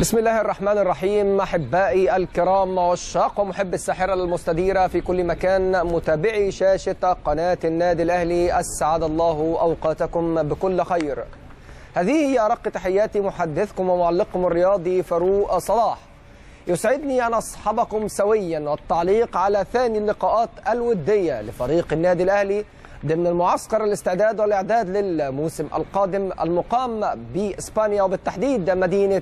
بسم الله الرحمن الرحيم احبائي الكرام عشاق ومحب الساحره المستديره في كل مكان متابعي شاشه قناه النادي الاهلي اسعد الله اوقاتكم بكل خير. هذه هي ارق تحيات محدثكم ومعلقكم الرياضي فاروق صلاح. يسعدني ان اصحبكم سويا والتعليق على ثاني اللقاءات الوديه لفريق النادي الاهلي ضمن المعسكر الاستعداد والاعداد للموسم القادم المقام باسبانيا وبالتحديد مدينه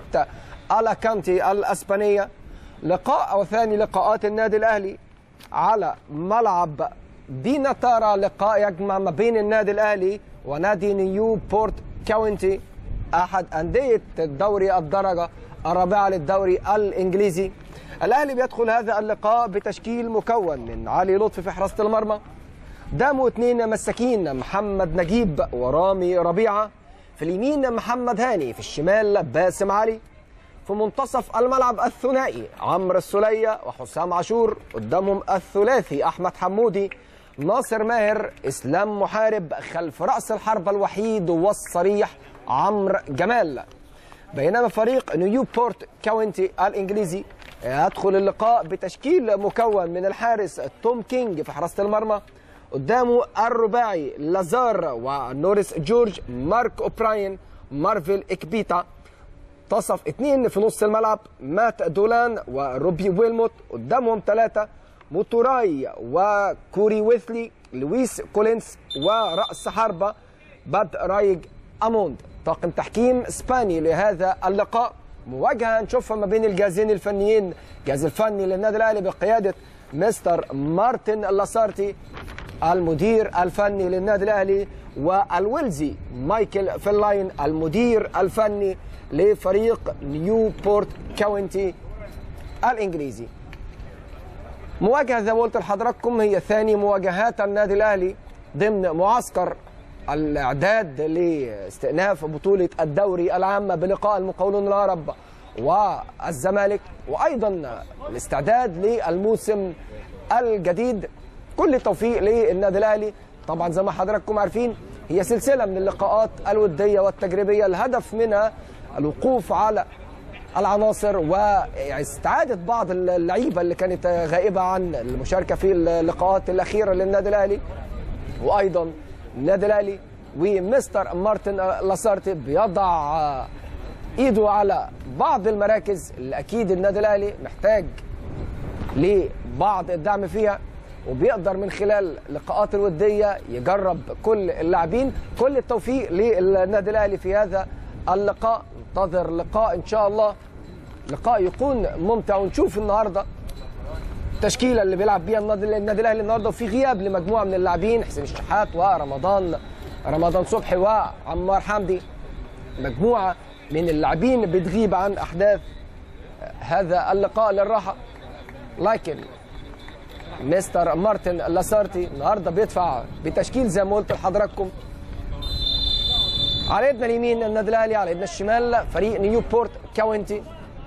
الاكانتي الاسبانيه لقاء او ثاني لقاءات النادي الاهلي على ملعب بيناتارا لقاء يجمع ما بين النادي الاهلي ونادي نيو بورت كاونتي احد انديه الدوري الدرجه الرابعه للدوري الانجليزي الاهلي بيدخل هذا اللقاء بتشكيل مكون من علي لطفي في حراسه المرمى داموا اثنين مساكين محمد نجيب ورامي ربيعه في اليمين محمد هاني في الشمال باسم علي في منتصف الملعب الثنائي عمرو السولية وحسام عاشور قدامهم الثلاثي أحمد حمودي ناصر ماهر إسلام محارب خلف رأس الحربة الوحيد والصريح عمرو جمال بينما فريق نيوبورت كاونتي الإنجليزي يدخل اللقاء بتشكيل مكون من الحارس توم كينج في حراسة المرمى قدامه الرباعي لازار ونوريس جورج مارك أوبراين مارفل إكبيتا منتصف اثنين في نص الملعب مات دولان وروبي ويلموت قدامهم ثلاثة موتوراي وكوري ويثلي لويس كولينز ورأس حربة باد رايج أموند طاقم تحكيم اسباني لهذا اللقاء مواجهة نشوفها ما بين الجهازين الفنيين الجهاز الفني للنادي الأهلي بقيادة مستر مارتن لاسارتي المدير الفني للنادي الأهلي والويلزي مايكل فيلاين المدير الفني لفريق نيوبورت كاونتي الانجليزي مواجهه زي ما قلت لحضراتكم هي ثاني مواجهات النادي الاهلي ضمن معسكر الاعداد لاستئناف بطوله الدوري العام بلقاء المقاولون العرب والزمالك وايضا الاستعداد للموسم الجديد كل التوفيق للنادي الاهلي طبعا زي ما حضراتكم عارفين هي سلسله من اللقاءات الوديه والتجريبيه الهدف منها الوقوف على العناصر واستعاده بعض اللعيبه اللي كانت غائبه عن المشاركه في اللقاءات الاخيره للنادي الاهلي وايضا النادي الاهلي ومستر مارتن لاسارتي بيضع ايده على بعض المراكز اللي اكيد النادي الاهلي محتاج لبعض الدعم فيها وبيقدر من خلال اللقاءات الوديه يجرب كل اللاعبين كل التوفيق للنادي الاهلي في هذا اللقاء انتظر لقاء ان شاء الله لقاء يكون ممتع ونشوف النهارده التشكيله اللي بيلعب بيها النادي الاهلي النهارده وفي غياب لمجموعه من اللاعبين حسين الشحات ورمضان رمضان صبحي وعمار حمدي مجموعه من اللاعبين بتغيب عن احداث هذا اللقاء للراحه لكن مستر مارتن لاسارتي النهارده بيدفع بتشكيل زي ما قلت لحضراتكم على يدنا اليمين النادي الاهلي على يدنا الشمال فريق نيوبورت كاونتي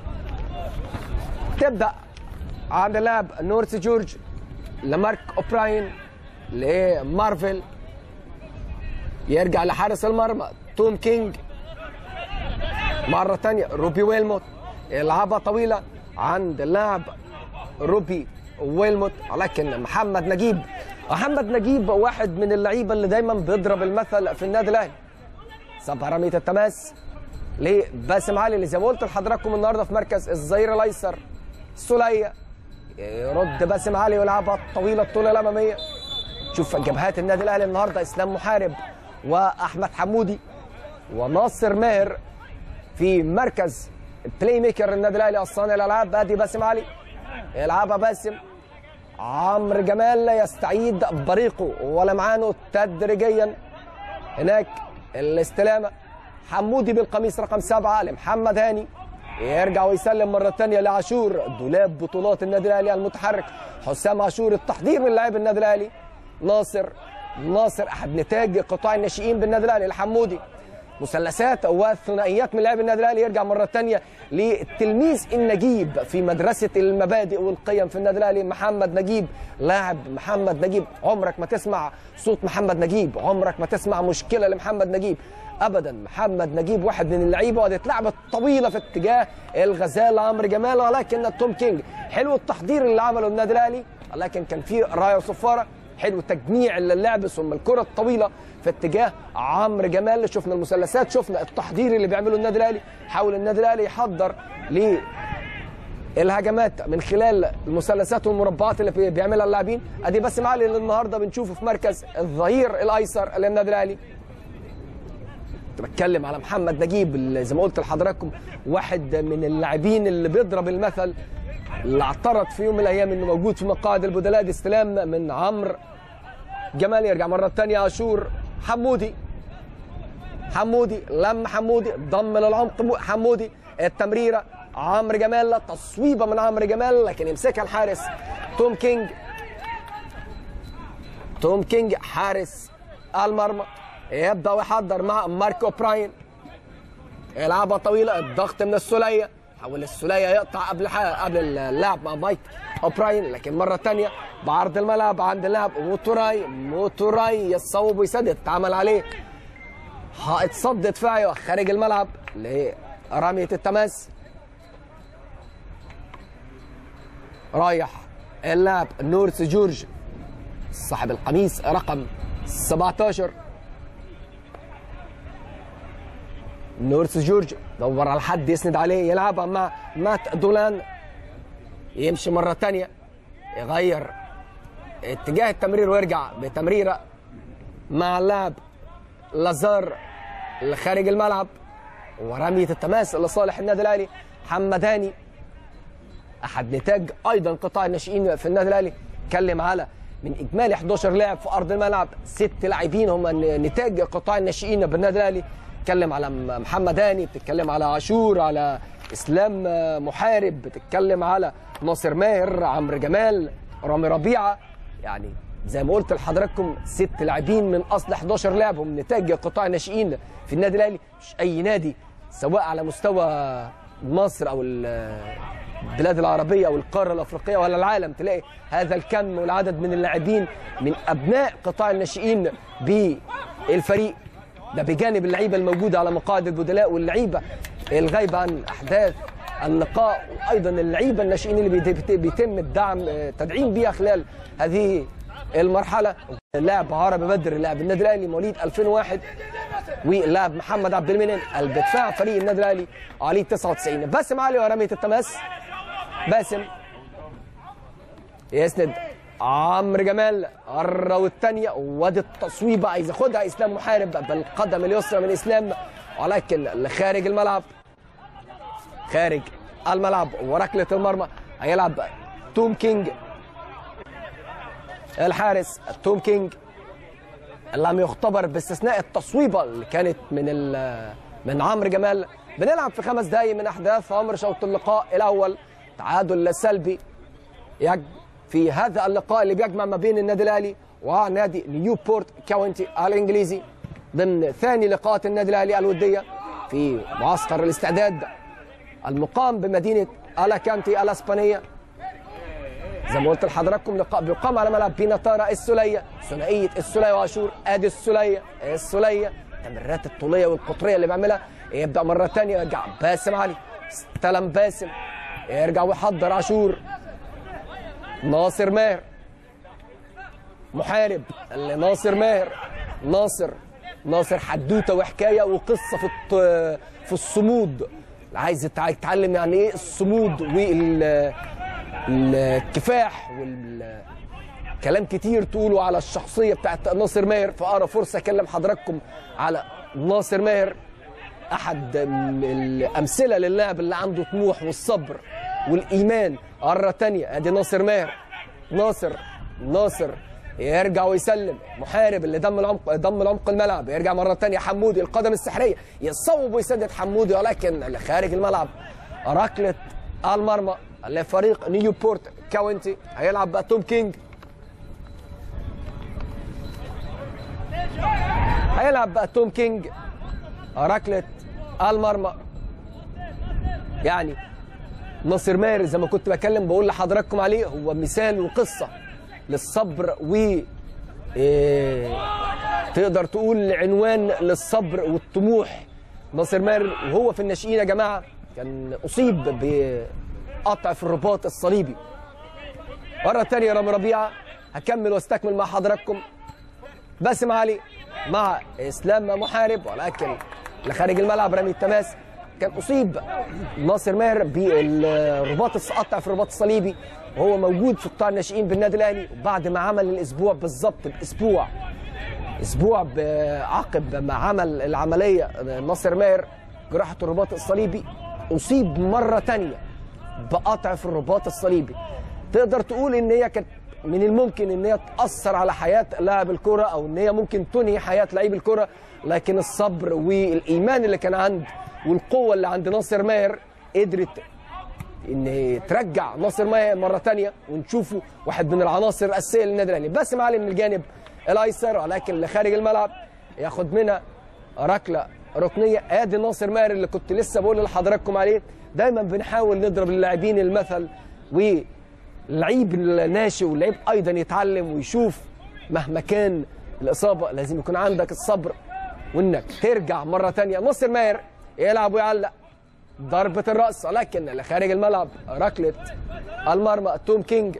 تبدا عند اللاعب نورث جورج لمارك اوبراين لمارفل يرجع لحارس المرمى توم كينج مرة ثانية روبي ويلموت يلعبها طويلة عند اللاعب روبي ويلموت ولكن محمد نجيب محمد نجيب واحد من اللعيبة اللي دايما بيضرب المثل في النادي الأهلي سابها رمية التماس لباسم علي اللي زي ما قلت لحضراتكم النهارده في مركز الظهير الايسر السوليه يرد باسم علي ويلعبها طويله الطوله الاماميه شوف جبهات النادي الاهلي النهارده اسلام محارب واحمد حمودي وناصر ماهر في مركز البلاي ميكر النادي الاهلي الصانع الالعاب ادي باسم علي يلعبها باسم عمرو جمال يستعيد بريقه ولمعانه تدريجيا هناك الاستلامه حمودي بالقميص رقم سبعه لمحمد هاني يرجع ويسلم مره ثانيه لعاشور دولاب بطولات النادي الاهلي المتحرك حسام عاشور التحضير من لاعب النادي الاهلي ناصر ناصر احد نتاج قطاع الناشئين بالنادي الاهلي الحمودي مثلثات والثنائيات من لاعب النادي الاهلي يرجع مره ثانيه للتلميذ النجيب في مدرسه المبادئ والقيم في النادي الاهلي محمد نجيب لاعب محمد نجيب عمرك ما تسمع صوت محمد نجيب عمرك ما تسمع مشكله لمحمد نجيب ابدا محمد نجيب واحد من اللعيبه وقعدت لعبه طويله في اتجاه الغزال عمرو جمال ولكن توم كينج حلو التحضير اللي عمله النادي الاهلي ولكن كان في رايه وصفاره حلو تجميع اللعب ثم الكره الطويله في اتجاه عمرو جمال شفنا المثلثات شفنا التحضير اللي بيعمله النادي الاهلي حاول النادي الاهلي يحضر ل الهجمات من خلال المثلثات والمربعات اللي بيعملها اللاعبين ادي بس معلي اللي النهارده بنشوفه في مركز الظهير الايسر للنادي الاهلي كنت بتكلم على محمد نجيب اللي زي ما قلت لحضراتكم واحد من اللاعبين اللي بيضرب المثل اللي اعترض في يوم من الايام انه موجود في مقاعد البدلاء دي استلام من عمرو جمال يرجع مره ثانيه عاشور حمودي حمودي لم حمودي ضم للعمق حمودي التمريره عمرو جمال تصويبه من عمرو جمال لكن يمسكها الحارس توم كينج توم كينج حارس المرمى يبدا ويحضر مع ماركو براين يلعبها طويله الضغط من السوليه حاول السوليه يقطع قبل قبل اللعب مع مايك اوبراين لكن مره ثانيه بعرض الملعب عند اللاعب موتوراي موتوراي يصوب ويسدد اتعمل عليه حائط صد دفاعي خارج الملعب لرميه التماس رايح اللاعب نورس جورج صاحب القميص رقم 17 نورس جورج دور على حد يسند عليه يلعبها مع مات دولان يمشي مرة تانية يغير اتجاه التمرير ويرجع بتمريرة مع اللاعب لازار لخارج الملعب ورمية التماس لصالح النادي الأهلي حمداني أحد نتاج أيضا قطاع الناشئين في النادي الأهلي اتكلم على من إجمالي 11 لاعب في أرض الملعب ست لاعبين هم نتاج قطاع الناشئين بالنادي الأهلي بتتكلم على محمد هاني بتتكلم على عاشور على اسلام محارب بتتكلم على ناصر ماهر عمرو جمال رامي ربيعه يعني زي ما قلت لحضراتكم ست لاعبين من اصل 11 لاعب هم نتاج قطاع الناشئين في النادي الاهلي مش اي نادي سواء على مستوى مصر او البلاد العربيه او القاره الافريقيه ولا العالم تلاقي هذا الكم والعدد من اللاعبين من ابناء قطاع الناشئين بالفريق ده بجانب اللعيبه الموجوده على مقاعد البدلاء واللعيبه الغايبه عن احداث اللقاء وايضا اللعيبه الناشئين اللي بيتم الدعم تدعيم بيها خلال هذه المرحله اللاعب عربي بدر لاعب النادي الاهلي مواليد 2001 واللاعب محمد عبد المنعم الدفاع فريق النادي الاهلي عليه 99 باسم علي ورميه التماس باسم يسند عمرو جمال قرة والثانية وادي التصويبة عايز ياخدها اسلام محارب بالقدم اليسرى من اسلام ولكن لخارج الملعب خارج الملعب وركلة المرمى هيلعب توم كينج الحارس توم كينج لم يختبر باستثناء التصويبة اللي كانت من من عمرو جمال بنلعب في خمس دقايق من احداث عمر شوط اللقاء الاول تعادل سلبي يج في هذا اللقاء اللي بيجمع ما بين النادي الاهلي ونادي نيوبورت كاونتي الانجليزي ضمن ثاني لقاءات النادي الاهلي الوديه في معسكر الاستعداد المقام بمدينه الاكانتي الاسبانيه زي ما قلت لحضراتكم لقاء بيقام على ملعب بيناتارا السوليه ثنائيه السوليه وعاشور ادي السوليه السوليه التمريرات الطوليه والقطريه اللي بيعملها يبدا مره ثانيه يرجع باسم علي استلم باسم يرجع ويحضر عاشور ناصر ماهر محارب اللي ناصر ماهر ناصر ناصر حدوته وحكايه وقصه في الط- في الصمود عايز يتع- يتعلم يعني ايه الصمود وال الكفاح وال كلام كتير تقولوا على الشخصيه بتاعت ناصر ماهر فاقرا فرصه اكلم حضراتكم على ناصر ماهر احد م- الامثله للاعب اللي عنده طموح والصبر والايمان مره تانية ادي ناصر ماهر ناصر ناصر يرجع ويسلم محارب اللي دم العمق دم العمق الملعب يرجع مره تانية حمودي القدم السحريه يصوب ويسدد حمودي ولكن خارج الملعب ركله المرمى لفريق نيوبورت كاونتي هيلعب بقى توم كينج هيلعب بقى توم كينج ركله المرمى يعني ناصر ماهر زي ما كنت بكلم بقول لحضراتكم عليه هو مثال وقصه للصبر و إيه تقدر تقول عنوان للصبر والطموح ناصر ماهر وهو في الناشئين يا جماعه كان اصيب بقطع في الرباط الصليبي مره ثانيه رامي ربيعه هكمل واستكمل مع حضراتكم باسم علي مع اسلام محارب ولكن لخارج الملعب رمي التماس كان اصيب ناصر ماهر بالرباط قطع في الرباط الصليبي وهو موجود في قطاع الناشئين بالنادي الاهلي وبعد ما عمل الاسبوع بالظبط باسبوع اسبوع عقب ما عمل العمليه ناصر ماهر جراحه الرباط الصليبي اصيب مره ثانيه بقطع في الرباط الصليبي تقدر تقول ان هي كانت من الممكن ان هي تاثر على حياه لاعب الكره او ان هي ممكن تنهي حياه لعيب الكره لكن الصبر والايمان اللي كان عند والقوه اللي عند ناصر ماهر قدرت ان ترجع ناصر ماهر مره ثانيه ونشوفه واحد من العناصر الاساسيه للنادي الاهلي باسم علي من الجانب الايسر ولكن لخارج الملعب ياخد منها ركله ركنيه ادي ناصر ماهر اللي كنت لسه بقول لحضراتكم عليه دايما بنحاول نضرب للاعبين المثل واللعيب الناشئ واللعيب ايضا يتعلم ويشوف مهما كان الاصابه لازم يكون عندك الصبر وانك ترجع مره ثانيه ناصر ماهر يلعب ويعلق ضربه الراس ولكن لخارج الملعب ركله المرمى توم كينج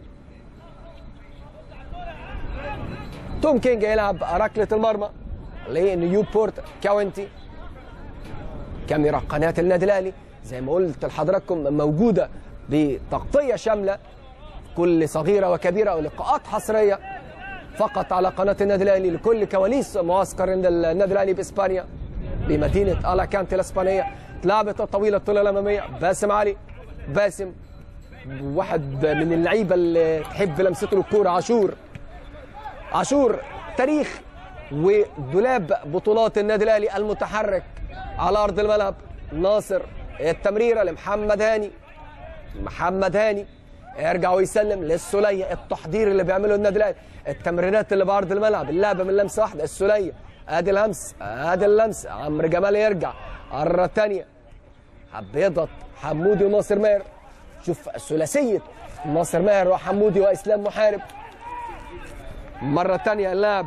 توم كينج يلعب ركله المرمى لنيوبورت كاونتي كاميرا قناه النادي الاهلي زي ما قلت لحضراتكم موجوده بتغطيه شامله كل صغيره وكبيره ولقاءات حصريه فقط على قناه النادي الاهلي لكل كواليس معسكر النادي الاهلي باسبانيا بمدينه الاكانتي الاسبانيه اتلعبت الطويله الطوله الاماميه باسم علي باسم واحد من اللعيبه اللي تحب لمسته للكوره عاشور عاشور تاريخ ودولاب بطولات النادي الاهلي المتحرك على ارض الملعب ناصر التمريره لمحمد هاني محمد هاني يرجع ويسلم للسوليه التحضير اللي بيعمله النادي الاهلي التمريرات اللي بعرض الملعب اللعبه من لمسه واحده السوليه ادي الهمس ادي اللمس عمرو جمال يرجع مره ثانيه حب يضغط حمودي وناصر ماهر شوف ثلاثيه ناصر ماهر وحمودي واسلام محارب مره ثانيه اللعب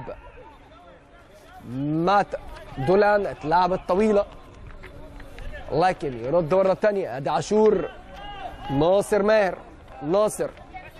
مات دولان اتلعبت طويله لكن يرد مره ثانيه ادي عاشور ناصر ماهر ناصر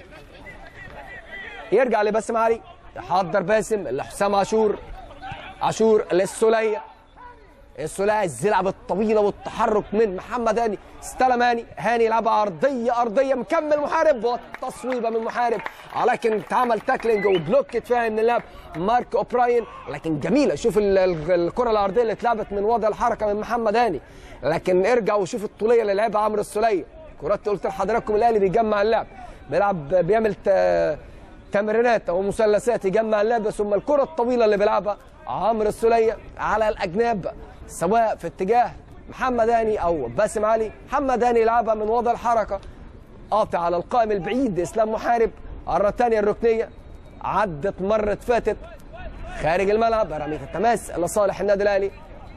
يرجع لباسم علي يحضر باسم لحسام عاشور عاشور للسوليه السوليه الزلعه الطويله والتحرك من محمد هاني استلم هاني هاني يلعبها عرضيه ارضيه مكمل محارب والتصويبه من محارب ولكن اتعمل تاكلينج وبلوك فيها من اللعب مارك اوبراين لكن جميله شوف الكره الارضيه اللي اتلعبت من وضع الحركه من محمد هاني لكن ارجع وشوف الطوليه اللي لعبها عمرو السوليه كرات قلت لحضراتكم الاهلي بيجمع اللعب بيلعب بيعمل تمريرات او مثلثات يجمع اللعب ثم الكره الطويله اللي بيلعبها عمرو السوليه على الاجناب سواء في اتجاه محمد هاني او باسم علي محمد هاني يلعبها من وضع الحركه قاطع على القائم البعيد اسلام محارب مره ثانيه الركنيه عدت مرت فاتت خارج الملعب رميه التماس لصالح النادي الاهلي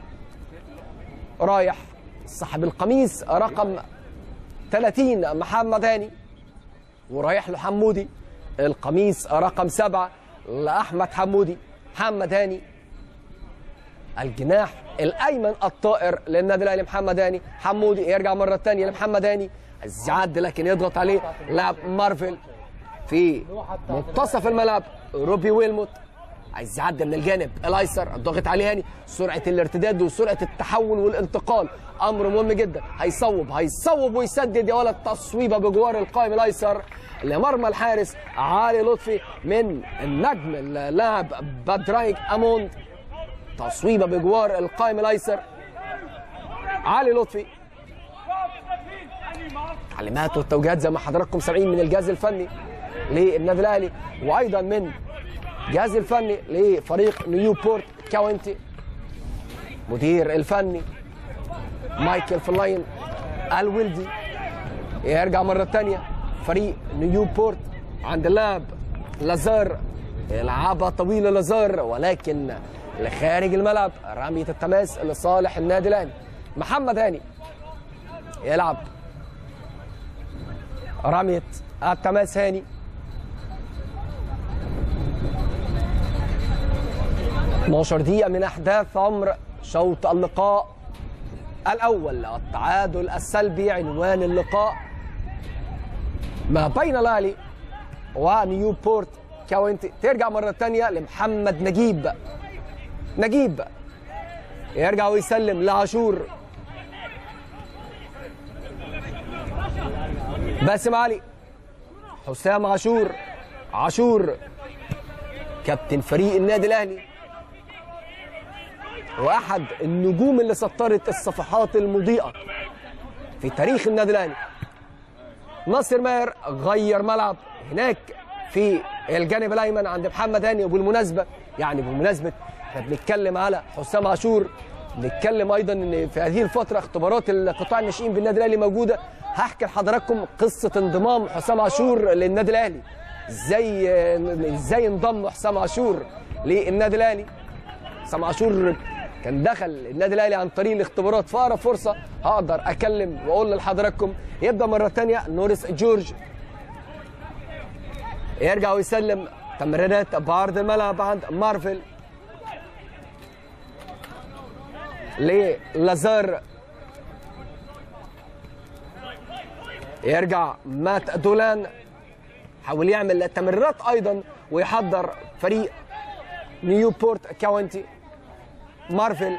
رايح صاحب القميص رقم 30 محمد هاني ورايح له حمودي القميص رقم سبعة لأحمد حمودي محمد هاني الجناح الأيمن الطائر للنادي الأهلي محمد هاني حمودي يرجع مرة ثانية لمحمد هاني عايز يعدي لكن يضغط عليه لاعب مارفل في منتصف الملعب روبي ويلموت عايز يعدي من الجانب الايسر الضاغط عليه هاني سرعه الارتداد وسرعه التحول والانتقال امر مهم جدا هيصوب هيصوب ويسدد يا ولد تصويبه بجوار القائم الايسر لمرمى الحارس علي لطفي من النجم اللاعب بادرايك اموند تصويبه بجوار القائم الايسر علي لطفي تعليمات والتوجيهات زي ما حضراتكم سامعين من الجهاز الفني للنادي الاهلي وايضا من الجهاز الفني لفريق نيوبورت كاونتي مدير الفني مايكل فلاين الولدي يرجع مرة تانية فريق نيوبورت عند اللاعب لازار يلعبها طويله لزار ولكن لخارج الملعب رميه التماس لصالح النادي الاهلي محمد هاني يلعب رميه التماس هاني 12 دقيقة من أحداث عمر شوط اللقاء الأول التعادل السلبي عنوان اللقاء ما بين الأهلي ونيوبورت كاونتي ترجع مرة تانية لمحمد نجيب نجيب يرجع ويسلم لعاشور باسم علي حسام عاشور عاشور كابتن فريق النادي الاهلي واحد النجوم اللي سطرت الصفحات المضيئه في تاريخ النادي الاهلي ناصر ماهر غير ملعب هناك في الجانب الايمن عند محمد هاني وبالمناسبه يعني بمناسبه احنا بنتكلم على حسام عاشور بنتكلم ايضا ان في هذه الفتره اختبارات القطاع الناشئين بالنادي الاهلي موجوده هحكي لحضراتكم قصه انضمام حسام عاشور للنادي الاهلي ازاي ازاي انضم حسام عاشور للنادي الاهلي حسام عاشور كان دخل النادي الاهلي عن طريق الاختبارات في اقرب فرصه هقدر اكلم واقول لحضراتكم يبدا مره ثانيه نورس جورج يرجع ويسلم تمريرات بعرض الملعب عند مارفل للازار يرجع مات دولان حاول يعمل تمريرات ايضا ويحضر فريق نيوبورت كاونتي مارفل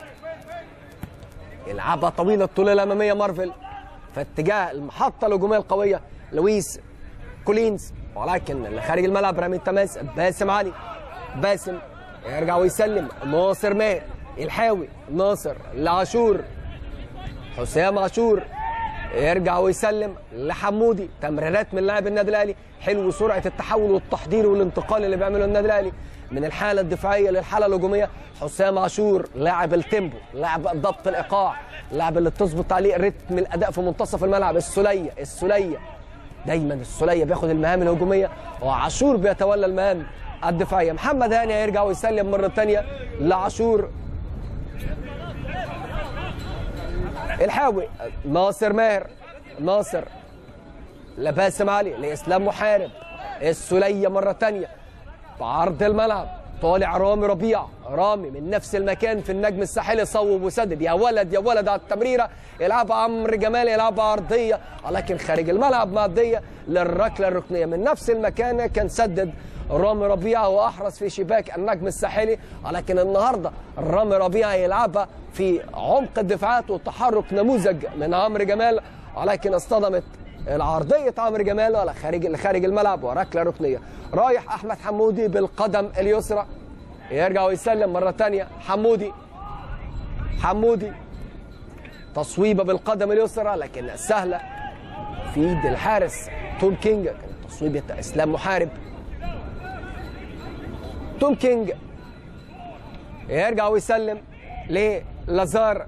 يلعبها طويله الطول الاماميه مارفل في اتجاه المحطه الهجوميه القويه لويس كولينز ولكن اللي خارج الملعب رمي التماس باسم علي باسم يرجع ويسلم ناصر ماهر الحاوي ناصر لعاشور حسام عاشور يرجع ويسلم لحمودي تمريرات من لاعب النادي الاهلي حلو سرعه التحول والتحضير والانتقال اللي بيعمله النادي الاهلي من الحاله الدفاعيه للحاله الهجوميه حسام عاشور لاعب التيمبو لاعب ضبط الايقاع لاعب اللي تظبط عليه رتم الاداء في منتصف الملعب السليه السليه دايما السليه بياخد المهام الهجوميه وعاشور بيتولى المهام الدفاعيه محمد هاني هيرجع ويسلم مره ثانيه لعاشور الحاوي ناصر ماهر ناصر لباسم علي لاسلام محارب السليه مره ثانيه بعرض الملعب طالع رامي ربيع رامي من نفس المكان في النجم الساحلي صوب وسدد يا ولد يا ولد على التمريره يلعبها عمرو جمال يلعبها عرضيه ولكن خارج الملعب معديه للركله الركنيه من نفس المكان كان سدد رامي ربيع واحرز في شباك النجم الساحلي ولكن النهارده رامي ربيع يلعبها في عمق الدفاعات والتحرك نموذج من عمرو جمال ولكن اصطدمت العرضية عمرو جمال ولا خارج خارج الملعب وركلة ركنية رايح أحمد حمودي بالقدم اليسرى يرجع ويسلم مرة ثانية حمودي حمودي تصويبة بالقدم اليسرى لكن سهلة في ايد الحارس توم كينج كانت تصويبة اسلام محارب توم كينج يرجع ويسلم للازار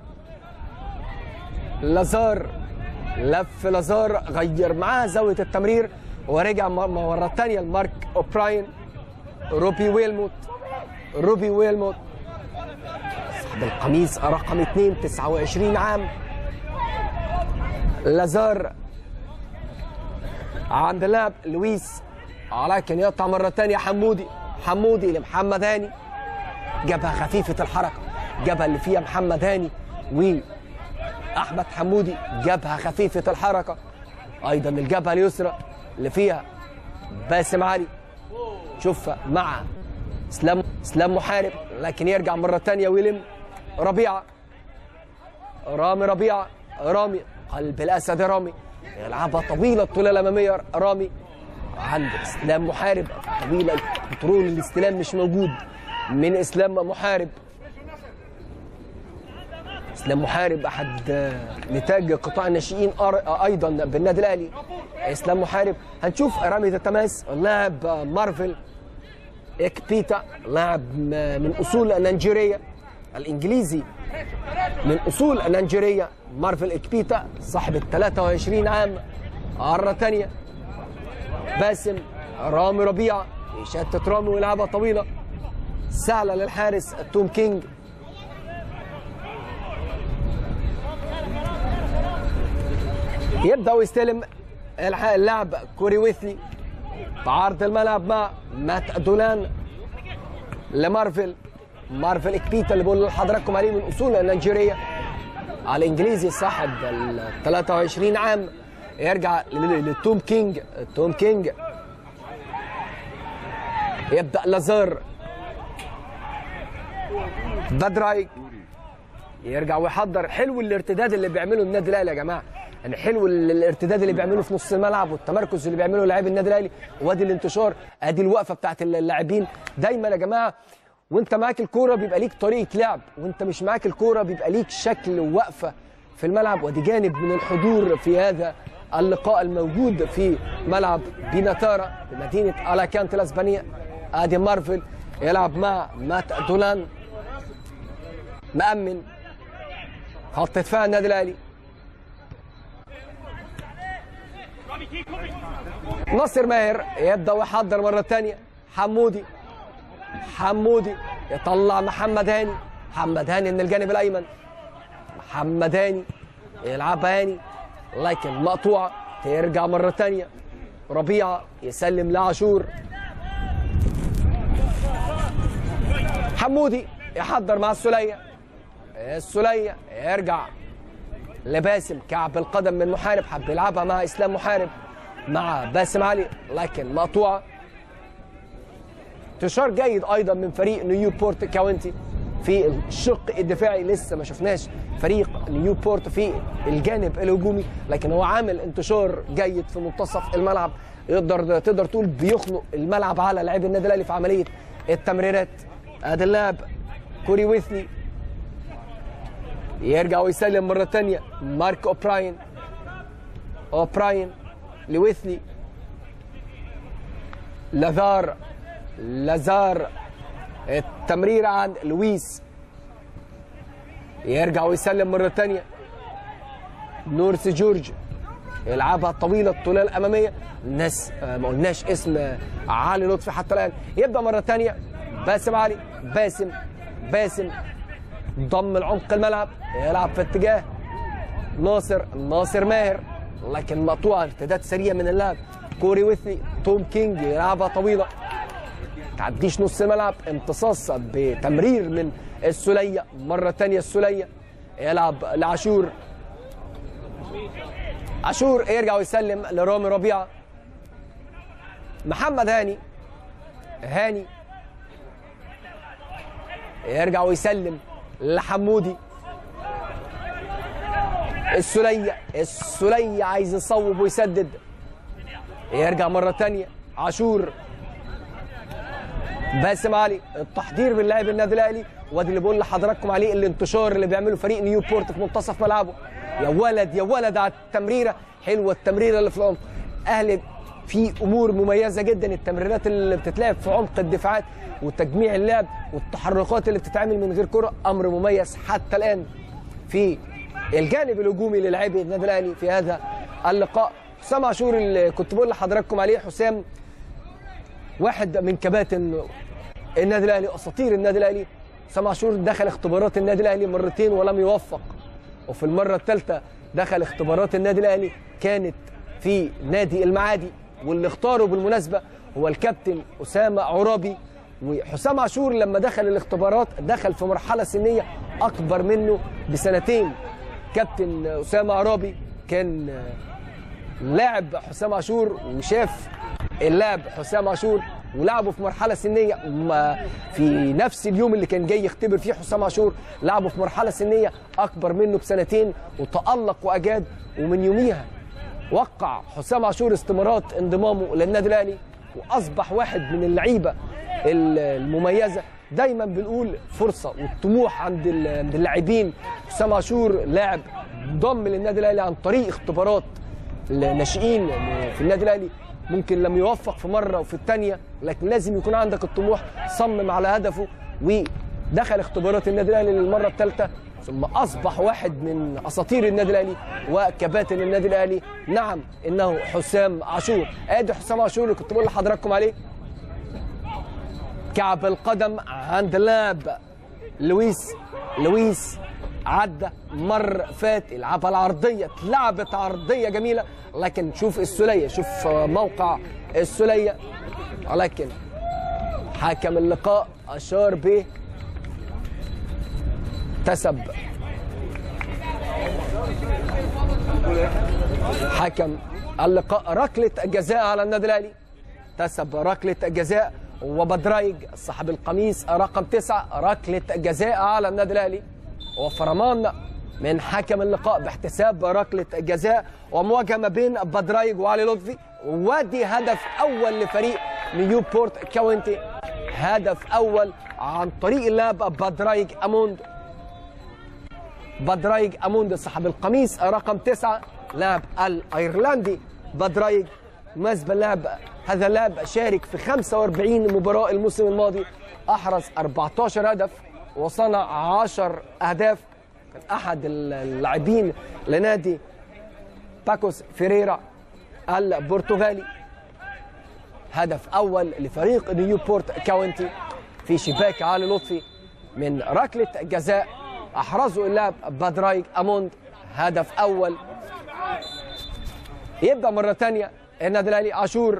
لازار لف لازار غير معاه زاويه التمرير ورجع مره ثانيه لمارك اوبراين روبي ويلموت روبي ويلموت صاحب القميص رقم 2 29 عام لازار عند لاعب لويس ولكن يقطع مره ثانيه حمودي حمودي لمحمد هاني جابها خفيفه الحركه جابها اللي فيها محمد هاني و احمد حمودي جابها خفيفه الحركه ايضا الجبهه اليسرى اللي فيها باسم علي شوفها مع اسلام اسلام محارب لكن يرجع مره ثانيه ويلم ربيعه رامي ربيعه رامي قلب الاسد رامي يلعبها طويله الطوله الاماميه رامي عند اسلام محارب طويله كنترول الاستلام مش موجود من اسلام محارب اسلام محارب احد نتاج قطاع الناشئين ايضا بالنادي الاهلي اسلام محارب هنشوف رميه التماس لاعب مارفل اكبيتا لاعب من اصول نيجيريه الانجليزي من اصول نيجيريه مارفل اكبيتا صاحب ال 23 عام مرة ثانية باسم رامي ربيعة يشتت رامي ويلعبها طويله سهله للحارس توم كينج يبدا ويستلم الح- اللاعب كوري ويثلي بعرض الملعب مع مات دولان لمارفل مارفل اكبيتا اللي بقول لحضراتكم عليه من اصول نيجيريا على الانجليزي صاحب ال 23 عام يرجع ل- لتوم كينج توم كينج يبدا لازار بدرايك يرجع ويحضر حلو الارتداد اللي بيعمله النادي الاهلي يا جماعه يعني حلو ال- الارتداد اللي بيعمله في نص الملعب والتمركز اللي بيعمله لاعبي النادي الاهلي وادي الانتشار ادي الوقفه بتاعت اللاعبين دايما يا جماعه وانت معاك الكوره بيبقى ليك طريقه لعب وانت مش معاك الكوره بيبقى ليك شكل ووقفه في الملعب ودي جانب من الحضور في هذا اللقاء الموجود في ملعب بيناتارا بمدينه الاكانت الاسبانيه ادي مارفل يلعب مع مات دولان مأمن خط دفاع النادي الاهلي ناصر ماهر يبدا ويحضر مره ثانيه حمودي حمودي يطلع محمد هاني محمد هاني من الجانب الايمن محمد هاني يلعبها هاني لكن مقطوعه ترجع مره ثانيه ربيعه يسلم لعاشور حمودي يحضر مع السوليه السوليه يرجع لباسم كعب القدم من محارب حب يلعبها مع اسلام محارب مع باسم علي لكن مقطوعه انتشار جيد ايضا من فريق نيوبورت كاونتي في الشق الدفاعي لسه ما شفناش فريق نيوبورت في الجانب الهجومي لكن هو عامل انتشار جيد في منتصف الملعب يقدر تقدر تقول بيخنق الملعب على لاعبي النادي الاهلي في عمليه التمريرات ادي اللاعب كوري ويثلي يرجع ويسلم مره ثانيه مارك اوبراين اوبراين لويثلي لازار لازار التمرير عن لويس يرجع ويسلم مرة تانية نورس جورج يلعبها الطويلة الطولية الأمامية الناس آه، ما قلناش اسم آه، علي لطفي حتى الآن يبدأ مرة تانية باسم علي باسم باسم ضم العمق الملعب يلعب في اتجاه ناصر ناصر ماهر لكن مقطوعة ارتداد سريع من اللاعب كوري ويثلي توم كينج يلعبها طويلة تعديش نص ملعب امتصاص بتمرير من السولية مرة تانية السولية يلعب لعاشور عاشور يرجع ويسلم لرامي ربيعة محمد هاني هاني يرجع ويسلم لحمودي السولية السولية عايز يصوب ويسدد يرجع مرة تانية عاشور باسم علي التحضير من لاعب النادي الاهلي وادي اللي بقول لحضراتكم عليه الانتشار اللي بيعمله فريق نيوبورت في منتصف ملعبه يا ولد يا ولد على التمريره حلوه التمريره اللي في العمق اهلي في امور مميزه جدا التمريرات اللي بتتلعب في عمق الدفاعات وتجميع اللعب والتحركات اللي بتتعمل من غير كره امر مميز حتى الان في الجانب الهجومي للاعبي النادي الاهلي في هذا اللقاء حسام عاشور اللي كنت بقول لحضراتكم عليه حسام واحد من كباتن النادي الاهلي اساطير النادي الاهلي حسام عاشور دخل اختبارات النادي الاهلي مرتين ولم يوفق وفي المره الثالثه دخل اختبارات النادي الاهلي كانت في نادي المعادي واللي اختاره بالمناسبه هو الكابتن اسامه عرابي وحسام عاشور لما دخل الاختبارات دخل في مرحله سنيه اكبر منه بسنتين كابتن اسامه عرابي كان لاعب حسام عاشور وشاف اللاعب حسام عاشور ولعبه في مرحله سنيه ما في نفس اليوم اللي كان جاي يختبر فيه حسام عاشور لعبه في مرحله سنيه اكبر منه بسنتين وتالق واجاد ومن يوميها وقع حسام عاشور استمارات انضمامه للنادي الاهلي واصبح واحد من اللعيبه المميزه دايما بنقول فرصه والطموح عند ال- عند اللاعبين حسام عاشور لاعب ضم للنادي الاهلي عن طريق اختبارات الناشئين في النادي الاهلي ممكن لم يوفق في مره وفي الثانيه لكن لازم يكون عندك الطموح صمم على هدفه ودخل اختبارات النادي الاهلي للمره الثالثه ثم اصبح واحد من اساطير النادي الاهلي وكباتن النادي الاهلي نعم انه حسام عاشور ادي حسام عاشور اللي كنت بقول لحضراتكم عليه كعب القدم عند لاعب لويس لويس عدى مر فات يلعبها العرضيه اتلعبت عرضيه جميله لكن شوف السوليه شوف موقع السوليه ولكن حكم اللقاء اشار به تسب حكم اللقاء ركله جزاء على النادي الاهلي تسب ركله جزاء وبدرايج صاحب القميص رقم تسعة ركله جزاء على النادي الاهلي وفرمان من حكم اللقاء باحتساب ركله جزاء ومواجهه ما بين بدرايج وعلي لطفي وادي هدف اول لفريق نيوبورت كاونتي هدف اول عن طريق اللاعب بدرايج اموند بدرايج اموند صاحب القميص رقم تسعة لاعب الايرلندي بدرايج بالنسبه اللاعب هذا اللاعب شارك في 45 مباراه الموسم الماضي احرز 14 هدف وصنع 10 اهداف كان احد اللاعبين لنادي باكوس فيريرا البرتغالي هدف اول لفريق نيوبورت كاونتي في شباك علي لطفي من ركله جزاء احرزه اللاعب بدرايج اموند هدف اول يبدا مره ثانيه النادي الاهلي عاشور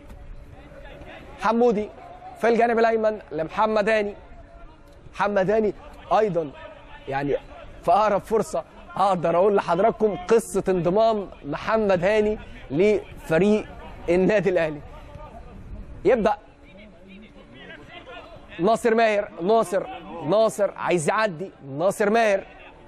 حمودي في الجانب الايمن لمحمد هاني محمد هاني ايضا يعني في اقرب فرصه اقدر اقول لحضراتكم قصه انضمام محمد هاني لفريق النادي الاهلي يبدا ناصر ماهر ناصر ناصر عايز يعدي ناصر ماهر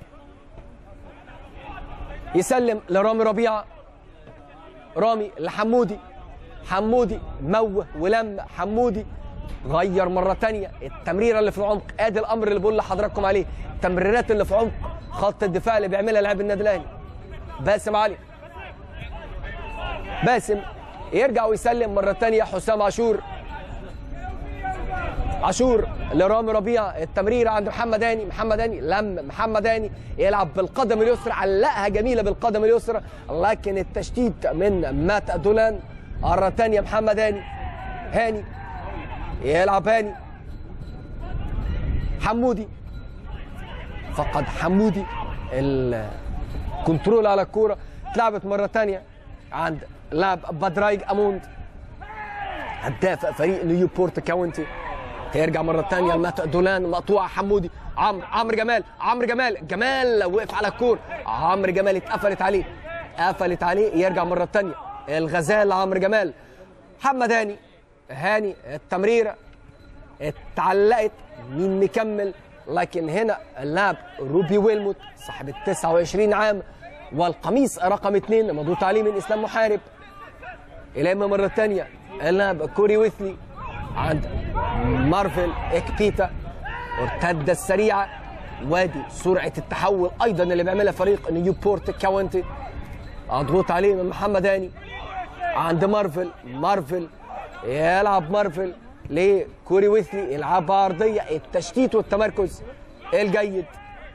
يسلم لرامي ربيعه رامي لحمودي حمودي موه ولم حمودي غير مره تانية التمريره اللي في العمق ادي الامر اللي بقول لحضراتكم عليه التمريرات اللي في عمق خط الدفاع اللي بيعملها لاعب النادي الاهلي باسم علي باسم يرجع ويسلم مره تانية حسام عاشور عاشور لرامي ربيع التمريره عند محمد هاني محمد هاني لم محمد هاني يلعب بالقدم اليسرى علقها جميله بالقدم اليسرى لكن التشتيت من مات دولان مره ثانيه محمد هاني هاني يلعب هاني حمودي فقد حمودي الكنترول على الكوره اتلعبت مره ثانيه عند لاعب بدرايج اموند هداف فريق نيوبورت كاونتي هيرجع مره ثانيه المات دولان مقطوعه حمودي عمرو عمرو جمال عمرو جمال جمال وقف على الكور عمرو جمال اتقفلت عليه قفلت عليه يرجع مره ثانيه الغزال عمرو جمال محمد هاني هاني التمريره اتعلقت مين مكمل لكن هنا اللاعب روبي ويلموت صاحب ال 29 عام والقميص رقم اثنين مضغوط عليه من اسلام محارب الى مره ثانيه اللاعب كوري ويثلي عند مارفل اكبيتا ارتدة السريعة وادي سرعة التحول أيضا اللي بيعملها فريق نيوبورت كاونتي مضغوط عليه من محمد هاني عند مارفل مارفل يلعب مارفل لكوري ويثلي يلعبها عرضية التشتيت والتمركز الجيد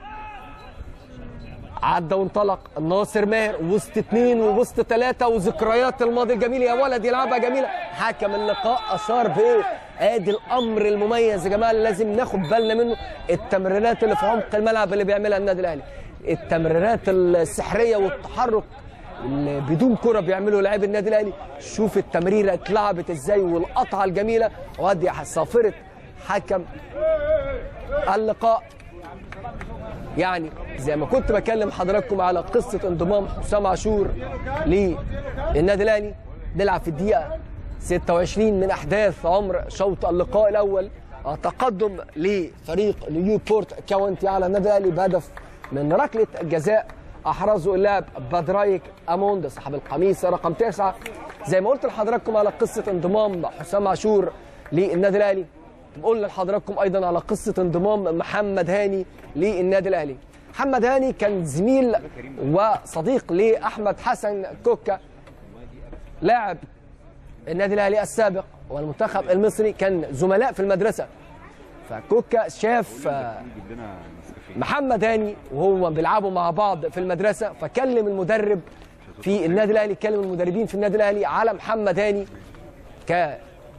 عدى وانطلق ناصر ماهر وسط اثنين ووسط ثلاثة وذكريات الماضي الجميل يا ولد يلعبها جميلة حكم اللقاء أشار بإيه ادي الامر المميز يا جماعه اللي لازم ناخد بالنا منه التمريرات اللي في عمق الملعب اللي بيعملها النادي الاهلي التمريرات السحريه والتحرك اللي بدون كره بيعمله لاعب النادي الاهلي شوف التمريره اتلعبت ازاي والقطعه الجميله وادي صافره حكم اللقاء يعني زي ما كنت بكلم حضراتكم على قصه انضمام حسام عاشور للنادي الاهلي نلعب في الدقيقه 26 من احداث عمر شوط اللقاء الاول تقدم لفريق نيوبورت كاونتي على النادي الاهلي بهدف من ركله جزاء احرزه اللاعب بدرايك اموند صاحب القميص رقم تسعه زي ما قلت لحضراتكم على قصه انضمام حسام عاشور للنادي الاهلي بقول لحضراتكم ايضا على قصه انضمام محمد هاني للنادي الاهلي محمد هاني كان زميل وصديق لاحمد حسن كوكا لاعب النادي الاهلي السابق والمنتخب المصري كان زملاء في المدرسه فكوكا شاف محمد هاني وهو بيلعبوا مع بعض في المدرسه فكلم المدرب في النادي الاهلي كلم المدربين في النادي الاهلي على محمد هاني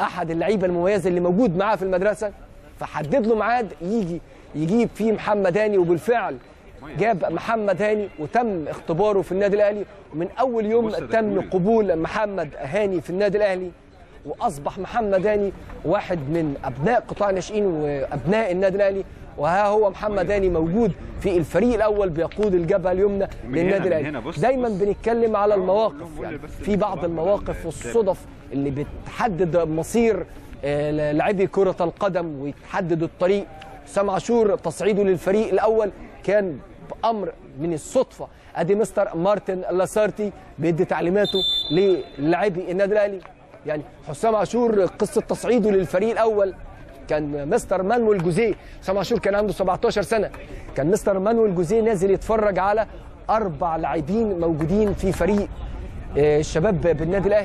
احد اللعيبه المميزه اللي موجود معاه في المدرسه فحدد له ميعاد يجي يجيب فيه محمد هاني وبالفعل جاب محمد هاني وتم اختباره في النادي الاهلي ومن اول يوم بص ده تم كويس. قبول محمد هاني في النادي الاهلي واصبح محمد هاني واحد من ابناء قطاع الناشئين وابناء النادي الاهلي وها هو محمد هاني موجود في الفريق الاول بيقود الجبهه اليومنى من للنادي هنا- من الاهلي هنا بص- دايما بص. بنتكلم على المواقف قول يعني بس في بعض الوضع المواقف ده. والصدف اللي بتحدد مصير آه، لاعبي كره القدم وتحدد الطريق حسام عاشور تصعيده للفريق الاول كان بامر من الصدفه ادي مستر مارتن لاسارتي بيدي تعليماته للاعبي النادي الاهلي يعني حسام عاشور قصه تصعيده للفريق الاول كان مستر مانويل جوزيه حسام عاشور كان عنده 17 سنه كان مستر مانويل جوزيه نازل يتفرج على اربع لاعبين موجودين في فريق آه، الشباب بالنادي الاهلي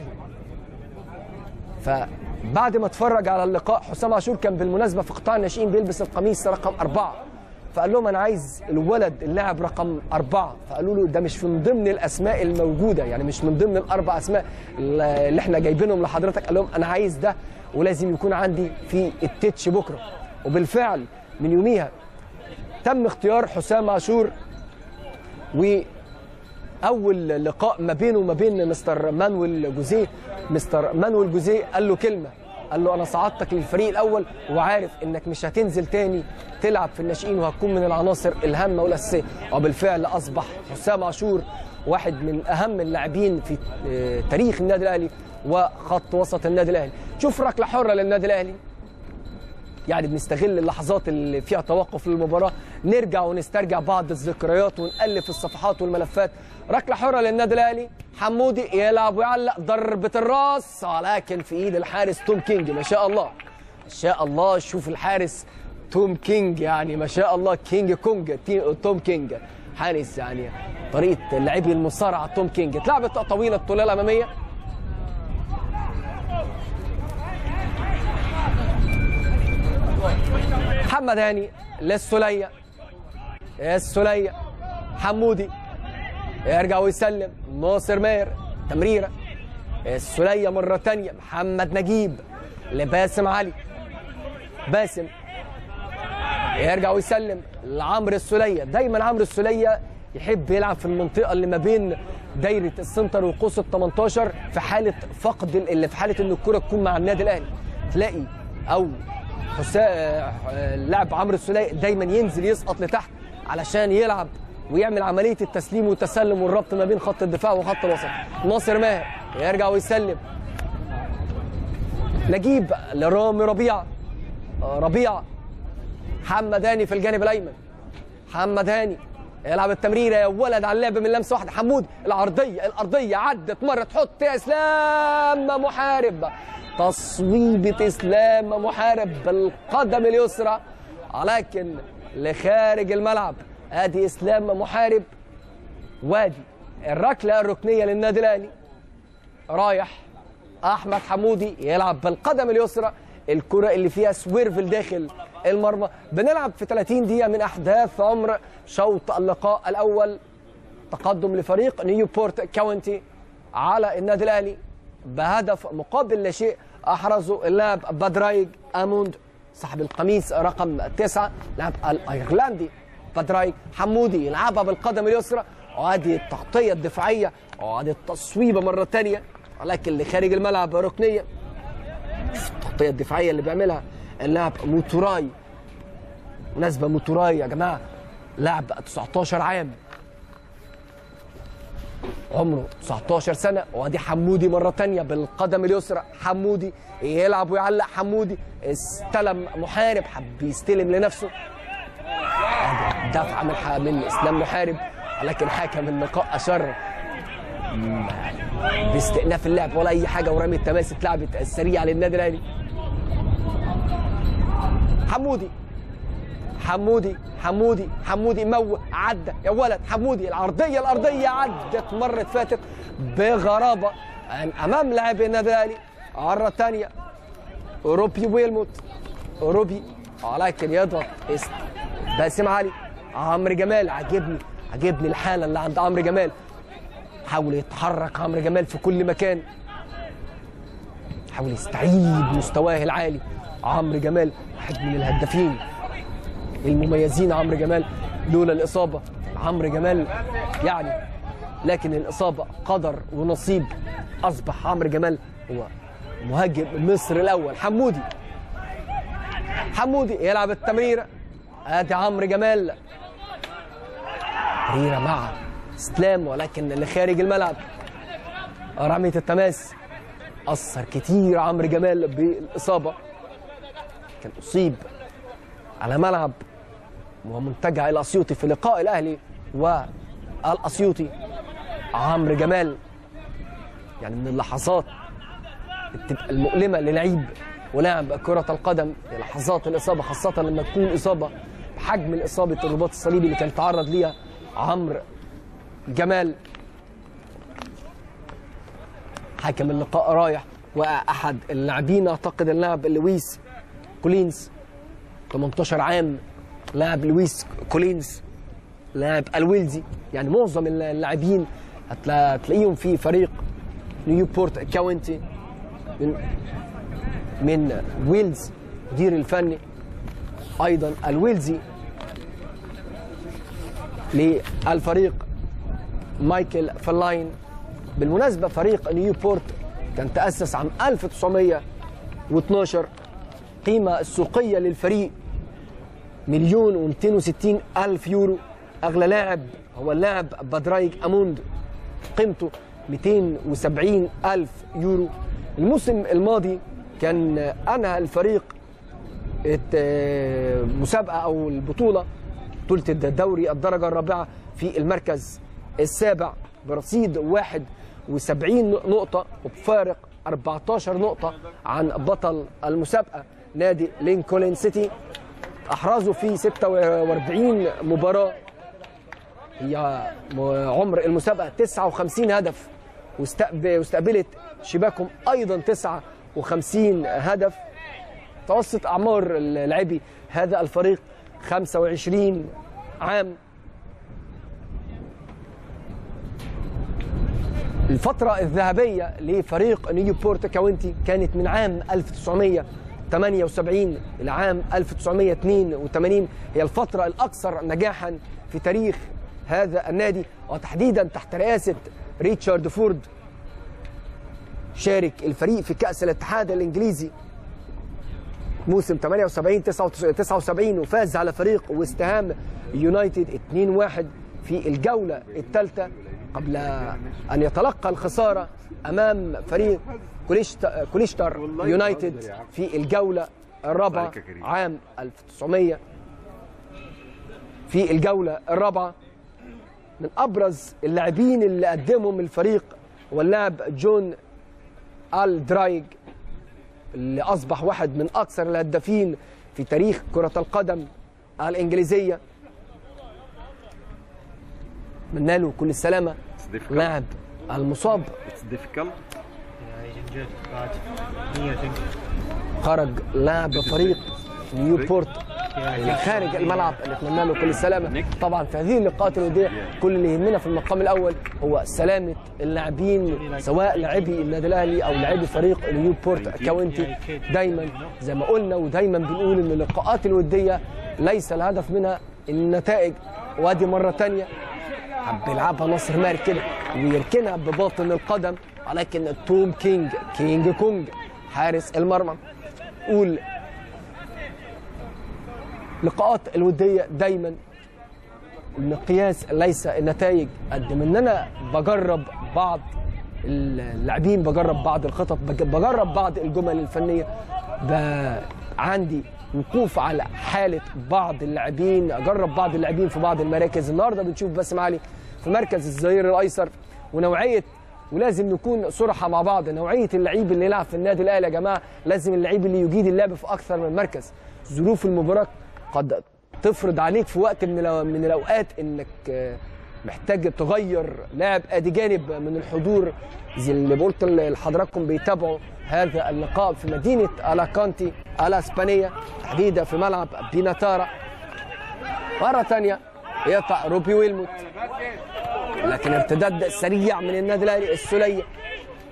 فبعد ما اتفرج على اللقاء حسام عاشور كان بالمناسبه في قطاع الناشئين بيلبس القميص رقم أربعة فقال لهم انا عايز الولد اللاعب رقم أربعة فقالوا له ده مش من ضمن الاسماء الموجوده يعني مش من ضمن الاربع اسماء اللي احنا جايبينهم لحضرتك قال لهم انا عايز ده ولازم يكون عندي في التتش بكره وبالفعل من يوميها تم اختيار حسام عاشور و اول لقاء ما بينه وما بين مستر مانويل جوزيه مستر مانويل جوزيه قال له كلمه قال له انا صعدتك للفريق الاول وعارف انك مش هتنزل تاني تلعب في الناشئين وهتكون من العناصر الهامه والاساسيه وبالفعل اصبح حسام عاشور واحد من اهم اللاعبين في آه، تاريخ النادي الاهلي وخط وسط النادي الاهلي شوف ركله حره للنادي الاهلي يعني بنستغل اللحظات اللي فيها توقف للمباراة نرجع ونسترجع بعض الذكريات ونألف الصفحات والملفات ركلة حرة للنادي الأهلي حمودي يلعب ويعلق ضربة الراس ولكن في إيد الحارس توم كينج ما شاء الله ما شاء الله شوف الحارس توم كينج يعني ما شاء الله كينج كونج تي- توم كينج حارس يعني طريقة لاعبي المصارعة توم كينج اتلعبت طويلة الطولية الأمامية محمد هاني للسلية السلية حمودي يرجع ويسلم ناصر ماهر تمريرة السلية مرة تانية محمد نجيب لباسم علي باسم يرجع ويسلم لعمرو السلية دايما عمرو السلية يحب يلعب في المنطقة اللي ما بين دايرة السنتر وقوس ال 18 في حالة فقد ال- اللي في حالة ان الكرة تكون مع النادي الاهلي تلاقي او حسام اللاعب عمرو السلية دايما ينزل يسقط لتحت علشان يلعب ويعمل عملية التسليم والتسلم والربط ما بين خط الدفاع وخط الوسط ناصر ماهر يرجع ويسلم نجيب لرامي ربيعة آه، ربيعة محمد هاني في الجانب الايمن محمد هاني يلعب التمريره يا ولد على اللعب من لمسه واحده حمود العرضيه الارضيه عدت مره تحط يا اسلام محارب تصويبه اسلام محارب بالقدم اليسرى ولكن لخارج الملعب ادي اسلام محارب وادي الركله الركنيه للنادي الاهلي رايح احمد حمودي يلعب بالقدم اليسرى الكره اللي فيها سويرفل داخل المرمى بنلعب في 30 دقيقه من احداث عمر شوط اللقاء الاول تقدم لفريق نيوبورت كاونتي على النادي الاهلي بهدف مقابل لا شيء احرزه اللاعب بدرايج اموند صاحب القميص رقم تسعة لاعب الايرلندي بدرايج حمودي يلعبها بالقدم اليسرى وادي التغطيه الدفاعيه وادي التصويبه مره ثانيه ولكن لخارج الملعب ركنيه شوف التغطيه الدفاعيه اللي بيعملها اللاعب موتوراي مناسبه موتوراي يا جماعه لاعب 19 عام عمره 19 سنة وادي حمودي مرة تانية بالقدم اليسرى حمودي يلعب ويعلق حمودي استلم محارب حب يستلم لنفسه ادي دفعة من ح- من اسلام محارب ولكن حكم اللقاء اشار م- باستئناف اللعب ولا اي حاجة ورمي التماس اتلعبت السريعة للنادي الاهلي حمودي حمودي حمودي حمودي مو عدى يا ولد حمودي العرضيه الارضيه عدت مرت فاتت بغرابه عن امام لاعب النادي الاهلي مره ثانيه اوروبي ويلموت اوروبي ولكن يضغط است باسم علي عمرو جمال عجبني عجبني الحاله اللي عند عمرو جمال حاول يتحرك عمرو جمال في كل مكان حاول يستعيد مستواه العالي عمرو جمال واحد من الهدافين المميزين عمرو جمال لولا الاصابه عمرو جمال يعني لكن الاصابه قدر ونصيب اصبح عمرو جمال هو مهاجم مصر الاول حمودي حمودي يلعب التمريره ادي عمرو جمال تمريره مع اسلام ولكن اللي خارج الملعب رمية التماس اثر كتير عمرو جمال بالاصابه كان اصيب على ملعب ومنتجع الاسيوطي في لقاء الاهلي والاسيوطي عمرو جمال يعني من اللحظات بتبقى المؤلمه للعيب ولاعب كره القدم لحظات الاصابه خاصه لما تكون اصابه بحجم الاصابه الرباط الصليبي اللي كان تعرض ليها عمرو جمال حكم اللقاء رايح واحد اللاعبين اعتقد اللاعب لويس كولينز 18 عام لاعب لويس كولينز لاعب الويلزي يعني معظم اللاعبين هتلا- هتلاقيهم في فريق نيوبورت كاونتي من من ويلز مدير الفني ايضا الويلزي للفريق مايكل فلاين بالمناسبة فريق نيوبورت كان تأسس عام 1912 قيمة السوقية للفريق مليون و260 ألف يورو أغلى لاعب هو اللاعب بدرايك أموند قيمته 270 ألف يورو الموسم الماضي كان أنهى الفريق الت- مسابقة أو البطولة بطولة الدوري الدرجة الرابعة في المركز السابع برصيد 71 نقطة وبفارق 14 نقطة عن بطل المسابقة نادي لينكولن سيتي أحرزوا في 46 مباراة هي م- عمر المسابقة 59 هدف واستقب- واستقبلت شباكهم أيضا 59 هدف متوسط أعمار لاعبي هذا الفريق 25 عام الفترة الذهبية لفريق نيوبورت كاونتي كانت من عام 1978 إلى عام 1982 هي الفترة الأكثر نجاحا في تاريخ هذا النادي وتحديدا تحت رئاسة ريتشارد فورد شارك الفريق في كأس الاتحاد الإنجليزي موسم 78 79 وفاز على فريق ويست هام يونايتد 2-1 في الجولة الثالثة قبل أن يتلقى الخسارة أمام فريق كوليشت- كوليشتر يونايتد في الجولة الرابعة عام 1900 في الجولة الرابعة من أبرز اللاعبين اللي قدمهم الفريق هو اللاعب جون آل درايج اللي أصبح واحد من أكثر الهدافين في تاريخ كرة القدم الإنجليزية أتمنى له كل السلامة It's difficult. لاعب المصاب It's difficult. Yeah, he's injured. Bad. Knee, I think. خرج لاعب فريق نيوبورت اللي خارج الملعب نتمنى له كل السلامه طبعا في هذه اللقاءات الوديه كل اللي يهمنا في المقام الاول هو سلامه اللاعبين سواء لاعبي النادي الاهلي او لاعبي فريق نيوبورت كاونتي دايما زي ما قلنا ودايما بنقول ان اللقاءات الوديه ليس الهدف منها النتائج وادي مره تانية حب يلعبها ناصر ماهر كده ويركنها بباطن القدم ولكن توم كينج كينج كونج حارس المرمى قول لقاءات الوديه دايما المقياس ليس النتائج قد ما ان انا بجرب بعض اللاعبين بجرب بعض الخطط بج- بجرب بعض الجمل الفنيه ب- عندي وقوف على حاله بعض اللاعبين اجرب بعض اللاعبين في بعض المراكز النهارده بنشوف باسم علي في مركز الظهير الايسر ونوعيه ولازم نكون صرحة مع بعض نوعية اللعيب اللي يلعب في النادي الأهلي يا جماعة لازم اللعيب اللي يجيد اللعب في أكثر من مركز ظروف المباراة قد تفرض عليك في وقت من الأو- من الأوقات إنك آه، محتاج تغير لاعب ادي جانب من الحضور زي اللي قلت لحضراتكم بيتابعوا هذا اللقاء في مدينه الاكانتي الاسبانيه تحديدا في ملعب بيناتارا مره ثانيه يقطع روبي ويلموت لكن ارتداد سريع من النادي الاهلي السليه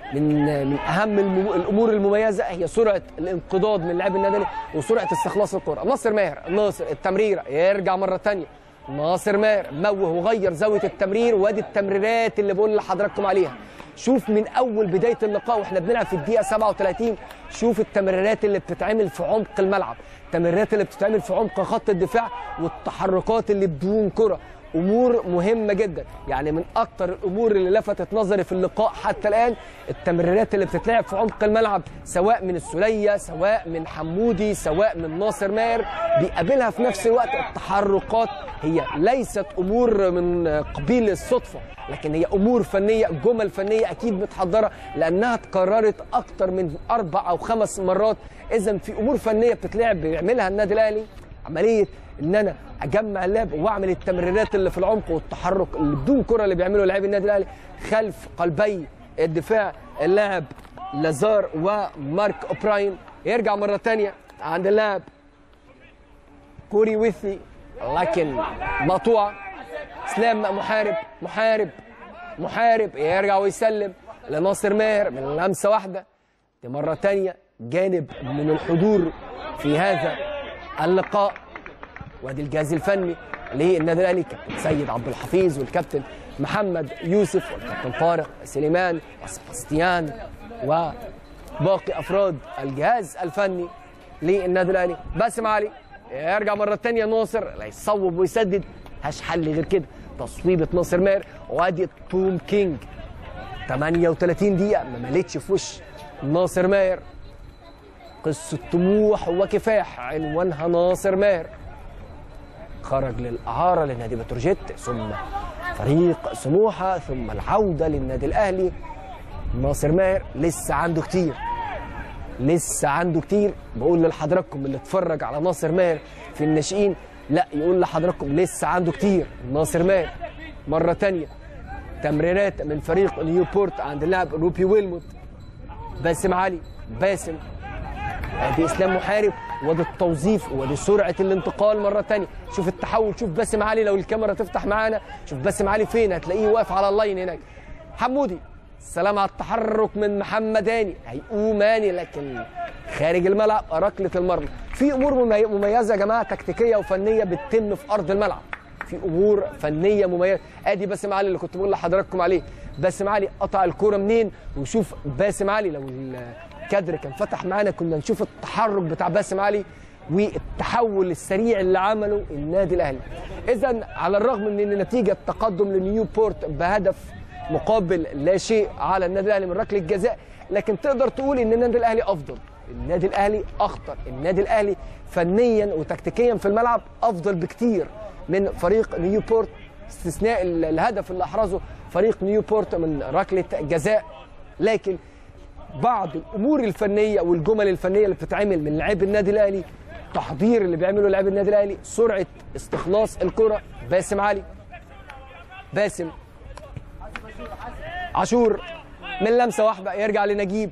من من اهم المو- الامور المميزه هي سرعه الانقضاض من لاعب النادي الأهلي وسرعه استخلاص الكره ناصر ماهر ناصر التمريره يرجع مره ثانيه ناصر ماهر موه وغير زاويه التمرير وادي التمريرات اللي بقول لحضراتكم عليها شوف من اول بدايه اللقاء واحنا بنلعب في الدقيقه 37 شوف التمريرات اللي بتتعمل في عمق الملعب التمريرات اللي بتتعمل في عمق خط الدفاع والتحركات اللي بدون كره امور مهمه جدا يعني من اكتر الامور اللي لفتت نظري في اللقاء حتى الان التمريرات اللي بتتلعب في عمق الملعب سواء من السوليه سواء من حمودي سواء من ناصر ماهر بيقابلها في نفس الوقت التحركات هي ليست امور من قبيل الصدفه لكن هي امور فنيه جمل فنيه اكيد متحضره لانها اتكررت اكتر من اربع او خمس مرات اذا في امور فنيه بتتلعب بيعملها النادي الاهلي عمليه ان انا اجمع اللعب واعمل التمريرات اللي في العمق والتحرك اللي بدون كره اللي بيعمله لاعبي النادي الاهلي خلف قلبي الدفاع اللاعب لازار ومارك اوبراين يرجع مره ثانيه عند اللاعب كوري ويثي لكن مقطوعه اسلام محارب محارب محارب يرجع ويسلم لناصر ماهر من لمسه واحده دي مره ثانيه جانب من الحضور في هذا اللقاء وادي الجهاز الفني للنادي الاهلي كابتن سيد عبد الحفيظ والكابتن محمد يوسف والكابتن طارق سليمان وسباستيان وباقي افراد الجهاز الفني للنادي الاهلي باسم علي يرجع مره ثانيه ناصر لا يصوب ويسدد هاش حل غير كده تصويبه ناصر ماهر وادي توم كينج 38 دقيقه ما ملتش في وش ناصر ماهر قصه طموح وكفاح عنوانها ناصر ماهر خرج للإعارة لنادي بتروجيت ثم فريق سموحة ثم العودة للنادي الأهلي ناصر ماهر لسه عنده كتير لسه عنده كتير بقول لحضراتكم اللي اتفرج على ناصر ماهر في الناشئين لا يقول لحضراتكم لسه عنده كتير ناصر ماهر مرة تانية تمريرات من فريق نيوبورت عند اللاعب روبي ويلموت باسم علي باسم ادي اسلام محارب وادي التوظيف وادي سرعه الانتقال مره تانية شوف التحول شوف باسم علي لو الكاميرا تفتح معانا شوف باسم علي فين هتلاقيه واقف على اللاين هناك حمودي سلام على التحرك من محمد هاني هيقوم هاني لكن خارج الملعب ركله المرمى في امور ممي- مميزه يا جماعه تكتيكيه وفنيه بتتم في ارض الملعب في امور فنيه مميزه ادي باسم علي اللي كنت بقول لحضراتكم عليه باسم علي قطع الكوره منين وشوف باسم علي لو الكادر كان فتح معانا كنا نشوف التحرك بتاع باسم علي والتحول السريع اللي عمله النادي الاهلي اذا على الرغم من ان نتيجه تقدم لنيوبورت بهدف مقابل لا شيء على النادي الاهلي من ركله جزاء لكن تقدر تقول ان النادي الاهلي افضل النادي الاهلي اخطر النادي الاهلي فنيا وتكتيكيا في الملعب افضل بكتير من فريق نيوبورت استثناء ال- الهدف اللي احرزه فريق نيوبورت من ركله جزاء لكن بعض الامور الفنيه والجمل الفنيه اللي بتتعمل من لاعبي النادي الاهلي تحضير اللي بيعمله لاعبي النادي الاهلي سرعه استخلاص الكره باسم علي باسم عاشور من لمسه واحده يرجع لنجيب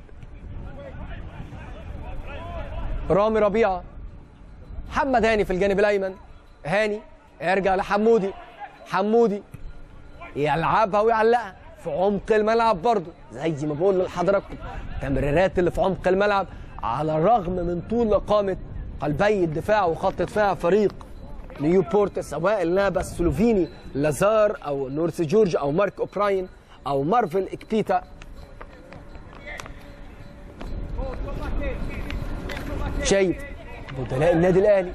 رامي ربيعه محمد هاني في الجانب الايمن هاني يرجع لحمودي حمودي يلعبها ويعلقها في عمق الملعب برضه زي ما بقول لحضراتكم التمريرات اللي في عمق الملعب على الرغم من طول قامه قلبي الدفاع وخط دفاع فريق نيوبورت سواء اللاعب السلوفيني لازار او نورس جورج او مارك اوبراين او مارفل اكبيتا شايف بدلاء النادي الاهلي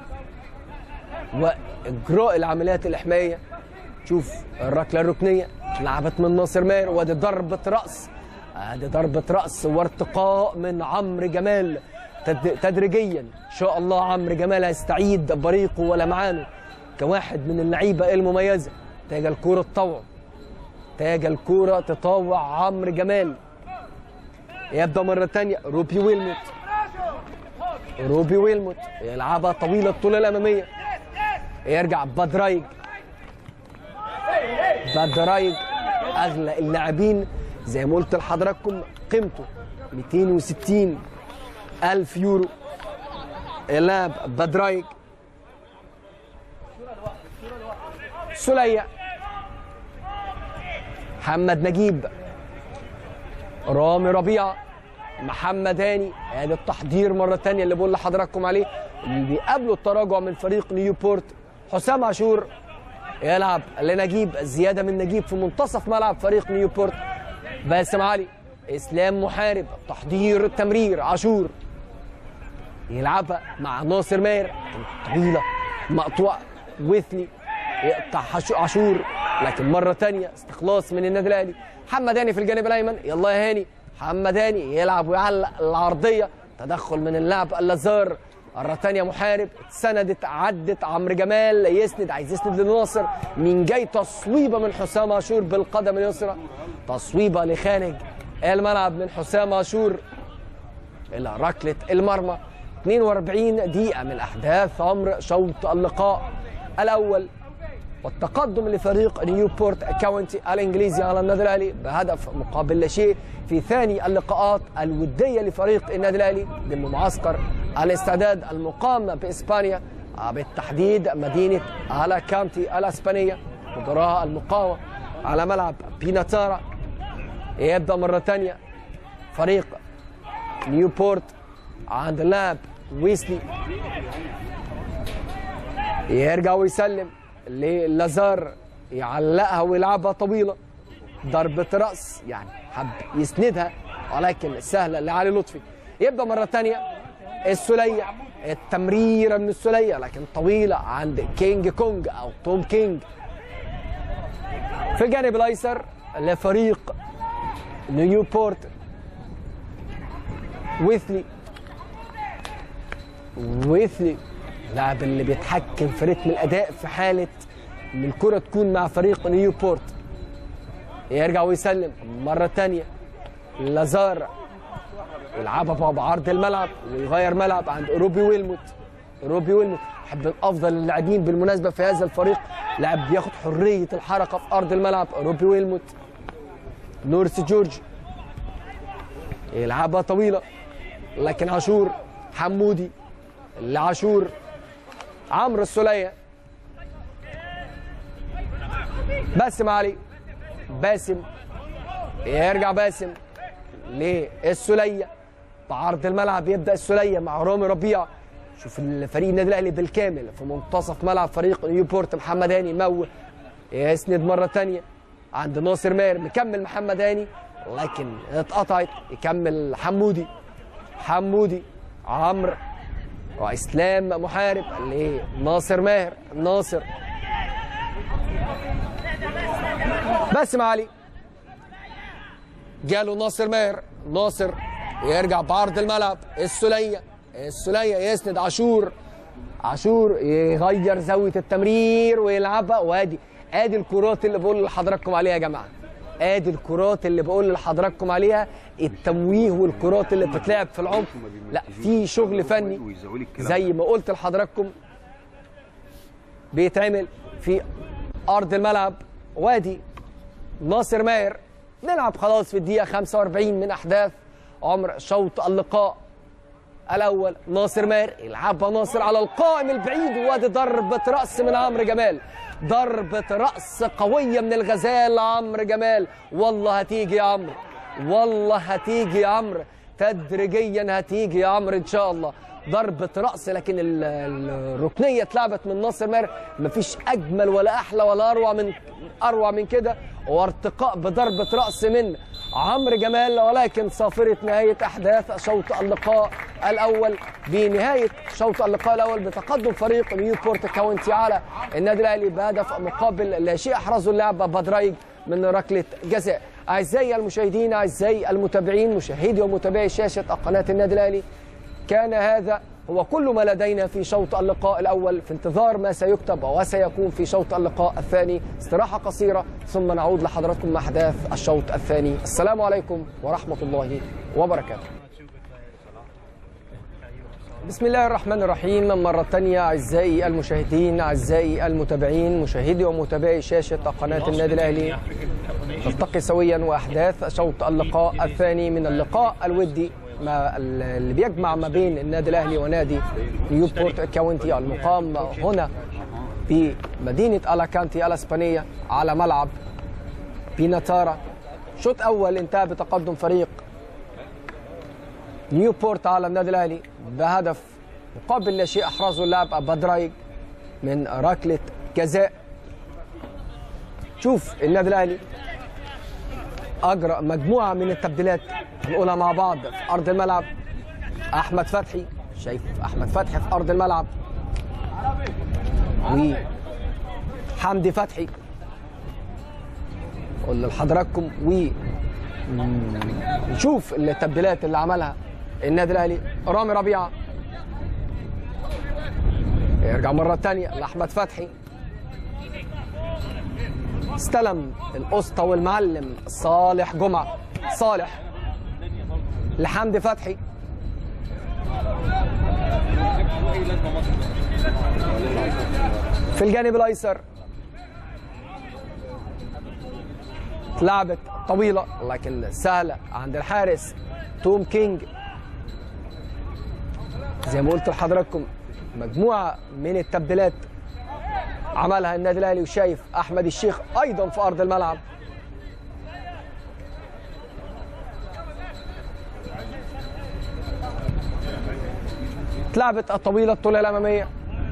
واجراء العمليات الاحمائيه شوف الركله الركنيه لعبت من ناصر ماهر وادي ضربه راس ادي ضربه راس وارتقاء من عمرو جمال تد- تدريجيا ان شاء الله عمرو جمال هيستعيد بريقه ولمعانه كواحد من اللعيبه المميزه تاج الكوره تطوع تاج الكوره تطوع عمرو جمال يبدا مره ثانيه روبي ويلموت روبي ويلموت يلعبها طويله الطول الاماميه يرجع بدرايج بدرايج اغلى اللاعبين زي ما قلت لحضراتكم قيمته 260 الف يورو اللاعب بدرايج سلية محمد نجيب رامي ربيعه محمد هاني ادي التحضير مره تانية اللي بقول لحضراتكم عليه اللي بيقابلوا التراجع من فريق نيوبورت حسام عاشور يلعب لنجيب زياده من نجيب في منتصف ملعب فريق نيوبورت باسم علي اسلام محارب تحضير التمرير عاشور يلعبها مع ناصر ماهر طويله مقطوعه وثني يقطع حشو- عاشور لكن مره تانية استخلاص من النادي الاهلي محمد هاني في الجانب الايمن يلا يا هاني محمد هاني يلعب ويعلق العرضيه تدخل من اللاعب اللازار مرة تانية محارب اتسندت عدت عمرو جمال يسند عايز يسند لناصر مين جاي تصويبه من حسام عاشور بالقدم اليسرى تصويبه لخارج الملعب من حسام عاشور الى ركله المرمى 42 دقيقه من احداث عمر شوط اللقاء الاول والتقدم لفريق نيوبورت كاونتي الانجليزي على النادي الاهلي بهدف مقابل لا شيء في ثاني اللقاءات الوديه لفريق النادي الاهلي ضمن معسكر الاستعداد المقام باسبانيا بالتحديد مدينه على كامتي الاسبانيه مدراء المقاومه على ملعب بيناتارا يبدا مره ثانيه فريق نيوبورت عند اللاعب ويسلي يرجع ويسلم للازار يعلقها ويلعبها طويله ضربه راس يعني حب يسندها ولكن سهله لعلي لطفي يبدا مره ثانيه السليه التمريره من السليه لكن طويله عند كينج كونج او توم كينج في الجانب الايسر لفريق نيوبورت ويثلي ويثلي اللاعب اللي بيتحكم في رتم الاداء في حاله ان الكره تكون مع فريق نيوبورت يرجع ويسلم مره تانية لازار يلعبها بقى بعرض الملعب ويغير ملعب عند روبي ويلموت روبي ويلموت بحب من افضل اللاعبين بالمناسبه في هذا الفريق لاعب بياخد حريه الحركه في ارض الملعب روبي ويلموت نورس جورج يلعبها طويله لكن عاشور حمودي لعاشور عمرو السوليه باسم علي باسم يرجع باسم للسوليه بعرض الملعب يبدا السوليه مع رامي ربيع شوف الفريق النادي الاهلي بالكامل في منتصف ملعب فريق نيوبورت محمد هاني موه يسند مره ثانيه عند ناصر ماهر مكمل محمد هاني لكن اتقطعت يكمل حمودي حمودي عمرو واسلام محارب لناصر ماهر ناصر باسم علي جاله ناصر ماهر ناصر يرجع بعرض الملعب السليه السليه يسند عاشور عاشور يغير زاويه التمرير ويلعبها وادي ادي الكرات اللي بقول لحضراتكم عليها يا جماعه ادي الكرات اللي بقول لحضراتكم عليها التمويه والكرات اللي بتتلعب في العمق لا في شغل فني زي ما قلت لحضراتكم بيتعمل في ارض الملعب وادي ناصر ماهر نلعب خلاص في الدقيقه 45 من احداث عمر شوط اللقاء الاول ناصر ماهر يلعبها ناصر على القائم البعيد وادي ضربه راس من عمرو جمال ضربه راس قويه من الغزال عمرو جمال والله هتيجي يا عمرو والله هتيجي يا عمرو تدريجيا هتيجي يا عمرو ان شاء الله ضربة رأس لكن ال- ال- الركنية اتلعبت من ناصر ماهر مفيش أجمل ولا أحلى ولا أروع من أروع من كده وارتقاء بضربة رأس من عمرو جمال ولكن صافرة نهاية أحداث شوط اللقاء الأول بنهاية شوط اللقاء الأول بتقدم فريق نيوبورت كاونتي على النادي الأهلي بهدف مقابل لا شيء أحرزه اللاعب بدرايج من ركلة جزاء أعزائي المشاهدين أعزائي المتابعين مشاهدي ومتابعي شاشة قناة النادي الأهلي كان هذا هو كل ما لدينا في شوط اللقاء الأول في انتظار ما سيكتب وسيكون في شوط اللقاء الثاني استراحة قصيرة ثم نعود لحضراتكم مع أحداث الشوط الثاني السلام عليكم ورحمة الله وبركاته بسم الله الرحمن الرحيم مرة تانية أعزائي المشاهدين أعزائي المتابعين مشاهدي ومتابعي شاشة قناة النادي الأهلي نلتقي سويا وأحداث شوط اللقاء الثاني من اللقاء الودي ما اللي بيجمع ما بين النادي الأهلي ونادي نيوبورت كاونتي المقام هنا في مدينة ألاكانتي الأسبانية على ملعب بيناتارا شوط أول انتهى بتقدم فريق نيوبورت على النادي الاهلي بهدف مقابل لا شيء احرزه اللاعب بدرايج من ركله جزاء شوف النادي الاهلي اجرى مجموعه من التبديلات هنقولها مع بعض في ارض الملعب احمد فتحي شايف احمد فتحي في ارض الملعب وحمدي فتحي قول لحضراتكم و نشوف التبديلات اللي عملها النادي الاهلي رامي ربيعه يرجع مره ثانيه لاحمد فتحي استلم القسطى والمعلم صالح جمعه صالح لحمدي فتحي في الجانب الايسر اتلعبت طويله لكن سهله عند الحارس توم كينج زي ما قلت لحضراتكم مجموعه من التبديلات عملها النادي الاهلي وشايف احمد الشيخ ايضا في ارض الملعب اتلعبت الطويله الطوليه الاماميه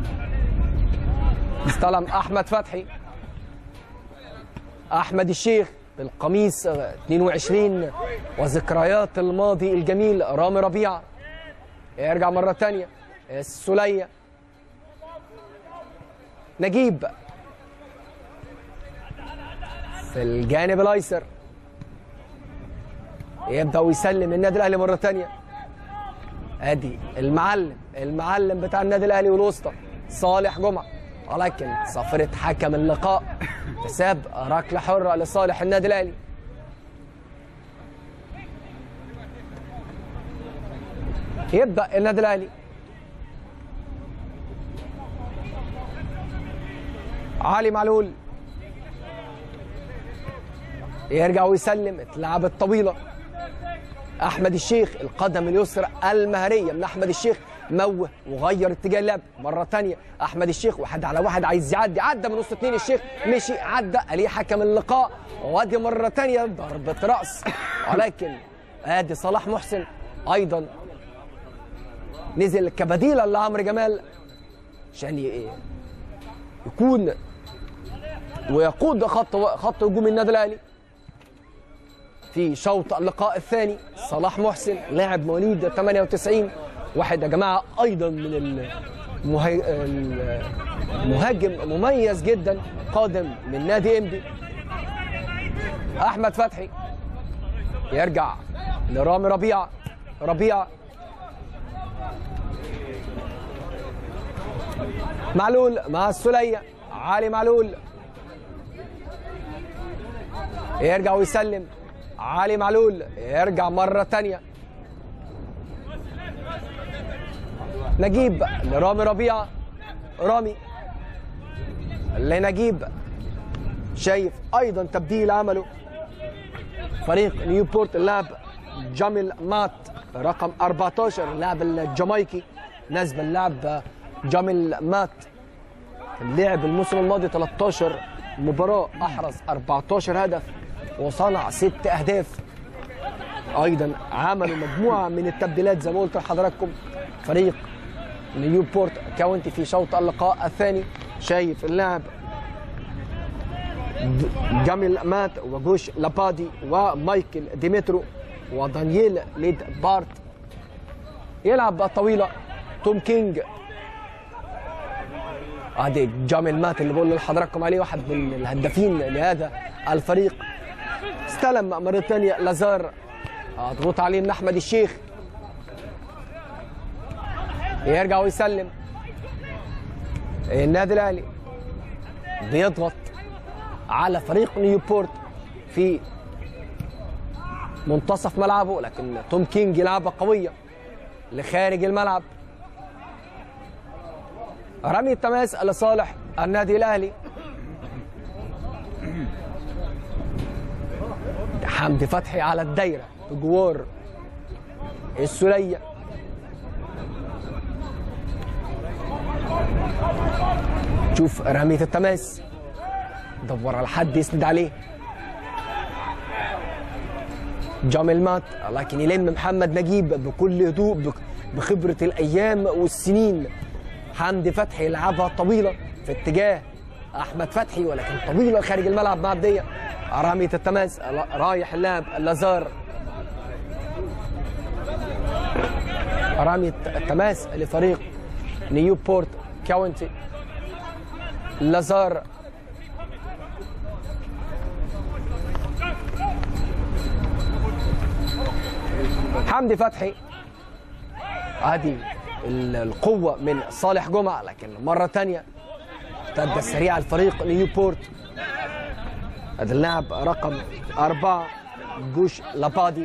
استلم احمد فتحي احمد الشيخ بالقميص 22 وذكريات الماضي الجميل رامي ربيعه يرجع مره ثانيه السليه نجيب في الجانب الايسر يبدا ويسلم النادي الاهلي مره ثانيه ادي المعلم المعلم بتاع النادي الاهلي والوسطى صالح جمعه ولكن صفرة حكم اللقاء تساب ركله حره لصالح النادي الاهلي يبدا النادي الاهلي علي معلول يرجع ويسلم اتلعبت طويله احمد الشيخ القدم اليسرى المهريه من احمد الشيخ موه وغير اتجاه اللعب مره ثانيه احمد الشيخ واحد على واحد عايز يعدي عدى من وسط اثنين الشيخ مشي عدى عليه حكم اللقاء وادي مره ثانيه ضربه راس ولكن ادي صلاح محسن ايضا نزل كبديلا لعمرو جمال عشان ي- يكون ويقود خط خط هجوم النادي الاهلي في شوط اللقاء الثاني صلاح محسن لاعب مواليد 98 واحد يا جماعه ايضا من المهي... المهاجم مميز جدا قادم من نادي انبي احمد فتحي يرجع لرامي ربيعه ربيعه معلول مع السليه علي معلول يرجع ويسلم علي معلول يرجع مرة تانية نجيب لرامي ربيعة رامي لنجيب شايف أيضا تبديل عمله فريق نيوبورت اللاعب جامل مات رقم 14 اللاعب الجامايكي نسب اللاعب جامل مات لعب الموسم الماضي 13 مباراة أحرز 14 هدف وصنع ست أهداف أيضا عملوا مجموعة من التبديلات زي ما قلت لحضراتكم فريق نيوبورت كاونتي في شوط اللقاء الثاني شايف اللاعب جاميل مات وجوش لابادي ومايكل ديمترو ودانييل ليد بارت يلعب بقى طويلة توم كينج ادي جاميل مات اللي بقول لحضراتكم عليه واحد من الهدافين لهذا الفريق استلم مرة ثانية لازار اضغط عليه من احمد الشيخ يرجع ويسلم النادي الاهلي بيضغط على فريق نيوبورت في منتصف ملعبه لكن توم كينج لعبة قوية لخارج الملعب رمي التماس لصالح النادي الاهلي حمدي فتحي على الدايره بجوار السليه شوف رمية التماس دور على حد يسند عليه جامل مات لكن يلم محمد نجيب بكل هدوء بك- بخبرة الأيام والسنين حمدي فتحي يلعبها طويلة في اتجاه أحمد فتحي ولكن طويلة خارج الملعب معدية رمية التماس لا- رايح اللاعب لازار رمية التماس لفريق نيوبورت كاونتي لازار حمدي فتحي ادي ال- القوة من صالح جمعة لكن مرة تانية ارتد السريع الفريق نيوبورت هذا اللاعب رقم أربعة جوش لابادي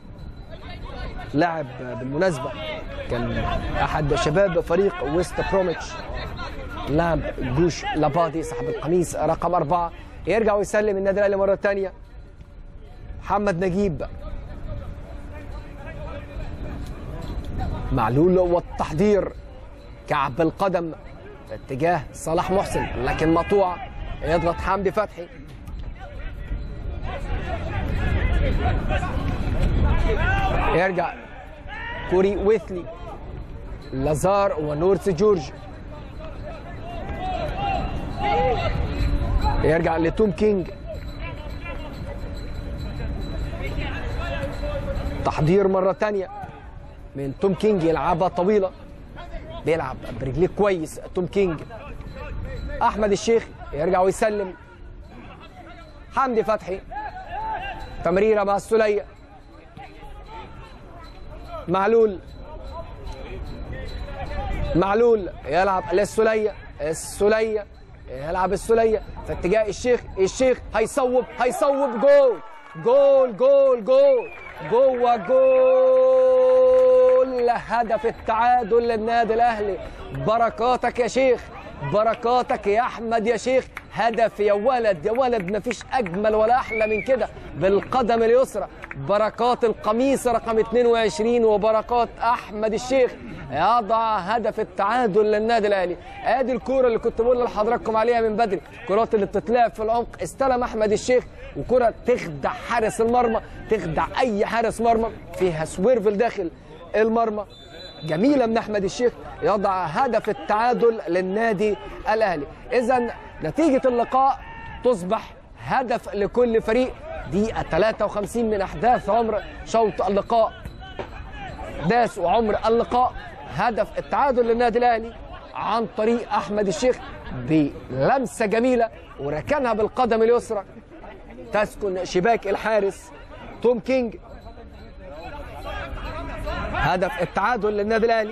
لاعب بالمناسبة كان أحد شباب فريق ويست بروميتش لاعب جوش لابادي صاحب القميص رقم أربعة يرجع ويسلم النادي الأهلي مرة تانية محمد نجيب معلول والتحضير كعب القدم في اتجاه صلاح محسن لكن مقطوع يضغط حمدي فتحي يرجع كوري ويثلي لازار ونورس جورج يرجع لتوم كينج تحضير مرة تانية من توم كينج يلعبها طويلة بيلعب برجليه كويس توم كينج أحمد الشيخ يرجع ويسلم حمدي فتحي تمريرة مع السلية معلول معلول يلعب للسلية السلية يلعب السلية في اتجاه الشيخ الشيخ هيصوب هيصوب جول جول جول جول جوه جول هدف التعادل للنادي الاهلي بركاتك يا شيخ بركاتك يا احمد يا شيخ هدف يا ولد يا ولد مفيش اجمل ولا احلى من كده بالقدم اليسرى بركات القميص رقم 22 وبركات احمد الشيخ يضع هدف التعادل للنادي الاهلي ادي الكوره اللي كنت بقول لحضراتكم عليها من بدري الكرات اللي بتتلعب في العمق استلم احمد الشيخ وكره تخدع حارس المرمى تخدع اي حارس مرمى فيها سويرفل داخل المرمى جميله من احمد الشيخ يضع هدف التعادل للنادي الاهلي اذا نتيجه اللقاء تصبح هدف لكل فريق دقيقه 53 من احداث عمر شوط اللقاء احداث وعمر اللقاء هدف التعادل للنادي الاهلي عن طريق احمد الشيخ بلمسه جميله وركنها بالقدم اليسرى تسكن شباك الحارس توم كينج هدف التعادل للنادي الاهلي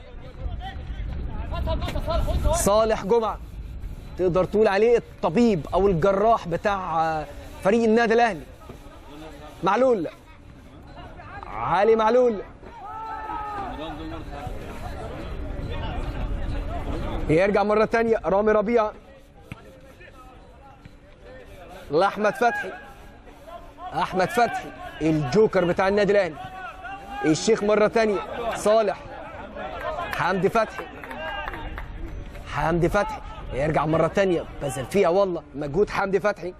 صالح جمعه تقدر تقول عليه الطبيب او الجراح بتاع فريق النادي الاهلي معلول علي معلول يرجع مرة تانية رامي ربيعة لأحمد فتحي أحمد فتحي الجوكر بتاع النادي الأهلي الشيخ مرة تانية صالح حمدي فتحي حمدي فتحي يرجع مرة تانية بذل فيها والله مجهود حمدي فتحي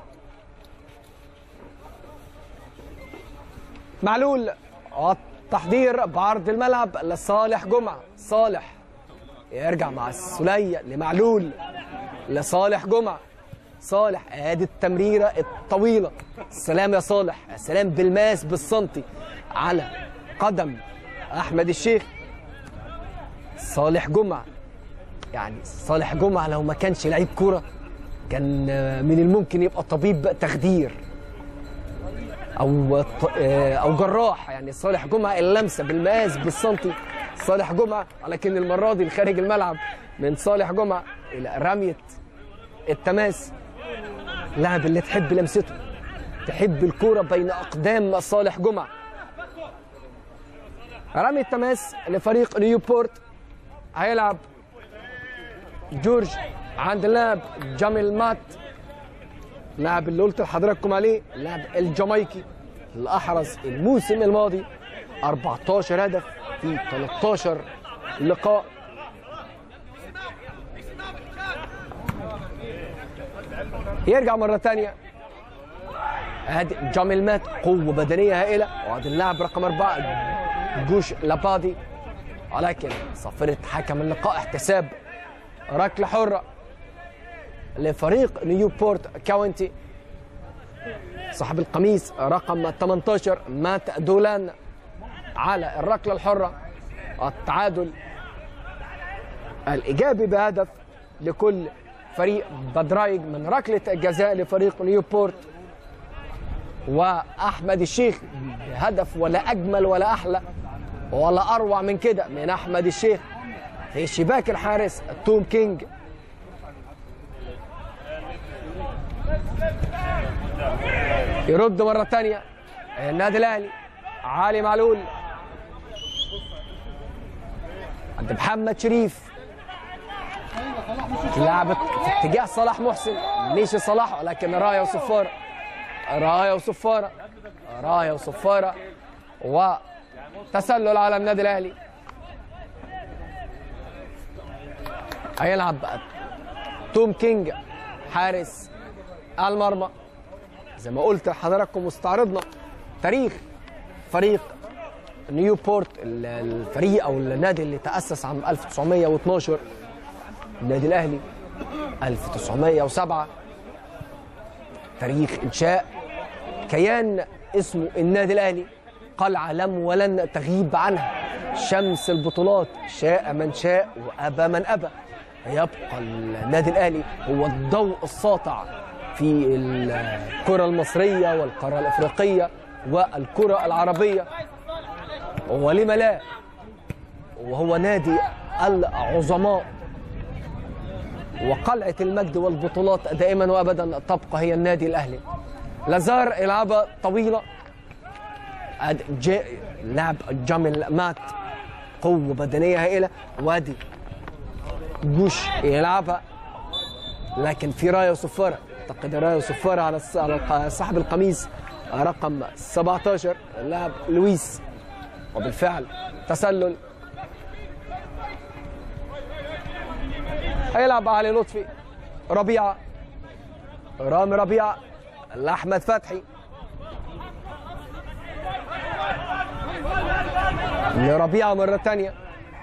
معلول التحضير بعرض الملعب لصالح جمعة صالح يرجع مع السلية لمعلول لصالح جمعة صالح ادي التمريرة الطويلة السلام يا صالح السلام بالماس بالسنتي على قدم احمد الشيخ صالح جمعة يعني صالح جمعة لو ما كانش لعيب كورة كان من الممكن يبقى طبيب تخدير او او جراح يعني صالح جمعه اللمسه بالمقاس بالسنتي صالح جمعه لكن المره دي خارج الملعب من صالح جمعه الى رميه التماس لاعب اللي تحب لمسته تحب الكوره بين اقدام صالح جمعه رمي التماس لفريق نيوبورت هيلعب جورج عند اللاعب جاميل مات اللاعب اللي قلت لحضراتكم عليه اللاعب الجامايكي اللي احرز الموسم الماضي 14 هدف في 13 لقاء يرجع مرة تانية ادي جامل مات قوه بدنيه هائله وادي اللاعب رقم اربعه جوش لابادي ولكن صفرت حكم اللقاء احتساب ركله حره لفريق نيوبورت كاونتي صاحب القميص رقم 18 مات دولان على الركله الحره التعادل الايجابي بهدف لكل فريق بدرايج من ركله الجزاء لفريق نيوبورت واحمد الشيخ بهدف ولا اجمل ولا احلى ولا اروع من كده من احمد الشيخ في شباك الحارس توم كينج يرد مرة تانية النادي الأهلي علي معلول عند محمد شريف لعبت في اتجاه صلاح محسن مشي صلاح ولكن راية وصفارة راية وصفارة راية وصفارة وتسلل على النادي الأهلي هيلعب بقى توم كينج حارس المرمى زي ما قلت لحضراتكم واستعرضنا تاريخ فريق نيوبورت ال- الفريق او النادي اللي تاسس عام 1912 النادي الاهلي 1907 تاريخ انشاء كيان اسمه النادي الاهلي قلعه لم ولن تغيب عنها شمس البطولات شاء من شاء وابى من ابى يبقى النادي الاهلي هو الضوء الساطع في الكره المصريه والقاره الافريقيه والكره العربيه ولم لا وهو نادي العظماء وقلعه المجد والبطولات دائما وابدا تبقى هي النادي الاهلي لازار يلعبها طويله أد- جا- لعب جامل مات قوه بدنيه هائله وادي جوش يلعبها لكن في رايه وصفاره اعتقد رايه وصفاره على الص- على الق- صاحب القميص رقم 17 اللاعب لويس وبالفعل تسلل هيلعب علي لطفي ربيعه رامي ربيعه لاحمد فتحي لربيعه مره ثانيه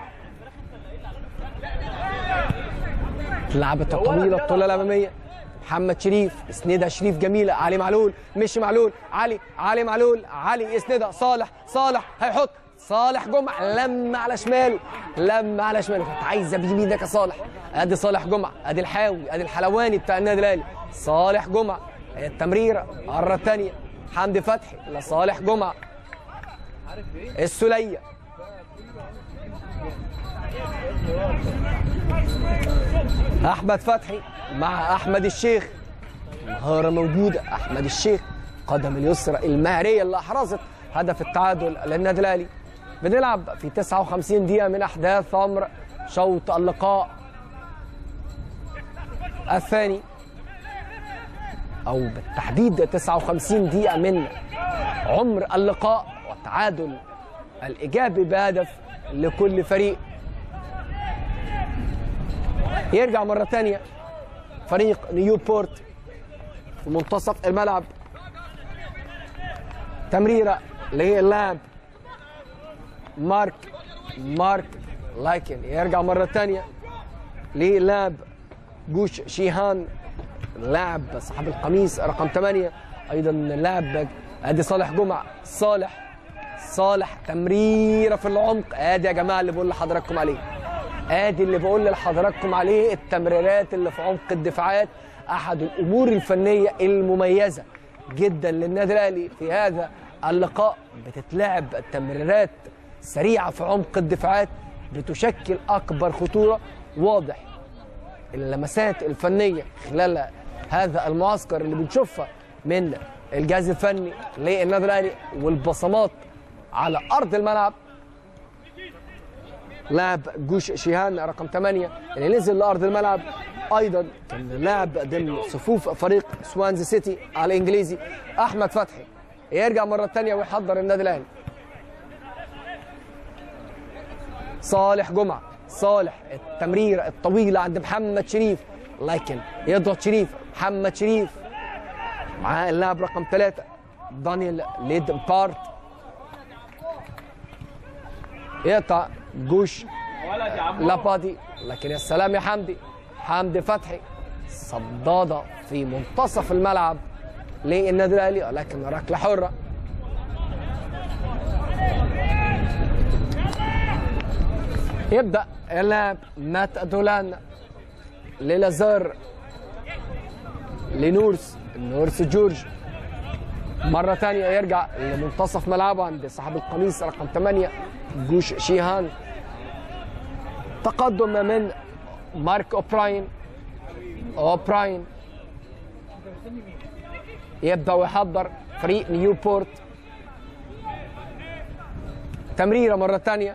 لعبة طويلة الطولة الأمامية محمد شريف اسندها شريف جميلة علي معلول مشي معلول علي علي معلول علي يسندها صالح صالح هيحط صالح جمعة لم على شماله لم على شماله كنت عايزة بيمينك يا صالح ادي صالح جمعة ادي الحاوي ادي الحلواني بتاع النادي الاهلي صالح جمعة هي التمريرة مرة تانية حمدي فتحي لصالح جمعة السلية احمد فتحي مع احمد الشيخ مهاره موجوده احمد الشيخ قدم اليسرى المهريه اللي احرزت هدف التعادل للنادي الاهلي بنلعب في 59 دقيقه من احداث عمر شوط اللقاء الثاني او بالتحديد 59 دقيقه من عمر اللقاء والتعادل الايجابي بهدف لكل فريق يرجع مرة تانية فريق نيوبورت في منتصف الملعب تمريرة للاعب مارك مارك لايكن يرجع مرة تانية للاعب جوش شيهان لاعب صاحب القميص رقم 8 ايضا لاعب ادي صالح جمعة صالح صالح تمريره في العمق ادي يا جماعه اللي بقول لحضراتكم عليه ادي اللي بقول لحضراتكم عليه التمريرات اللي في عمق الدفاعات احد الامور الفنيه المميزه جدا للنادي الاهلي في هذا اللقاء بتتلعب التمريرات سريعه في عمق الدفاعات بتشكل اكبر خطوره واضح اللمسات الفنيه خلال هذا المعسكر اللي بنشوفها من الجهاز الفني للنادي الاهلي والبصمات على ارض الملعب لاعب جوش شيهان رقم 8 اللي نزل لارض الملعب ايضا كان لاعب ضمن صفوف فريق سوانزي سيتي على الانجليزي احمد فتحي يرجع مره ثانيه ويحضر النادي الاهلي صالح جمعه صالح التمريره الطويله عند محمد شريف لكن يضغط شريف محمد شريف معاه اللاعب رقم ثلاثة دانيال ليد بارت يقطع جوش لابادي لكن يا سلام يا حمدي حمدي فتحي صدادة في منتصف الملعب للنادي الاهلي ولكن ركله حره يبدا اللاعب مات دولان للازار لنورس نورس جورج مرة ثانية يرجع لمنتصف ملعبه عند صاحب القميص رقم 8 جوش شيهان تقدم من مارك اوبراين اوبراين يبدا ويحضر فريق نيوبورت تمريره مره ثانيه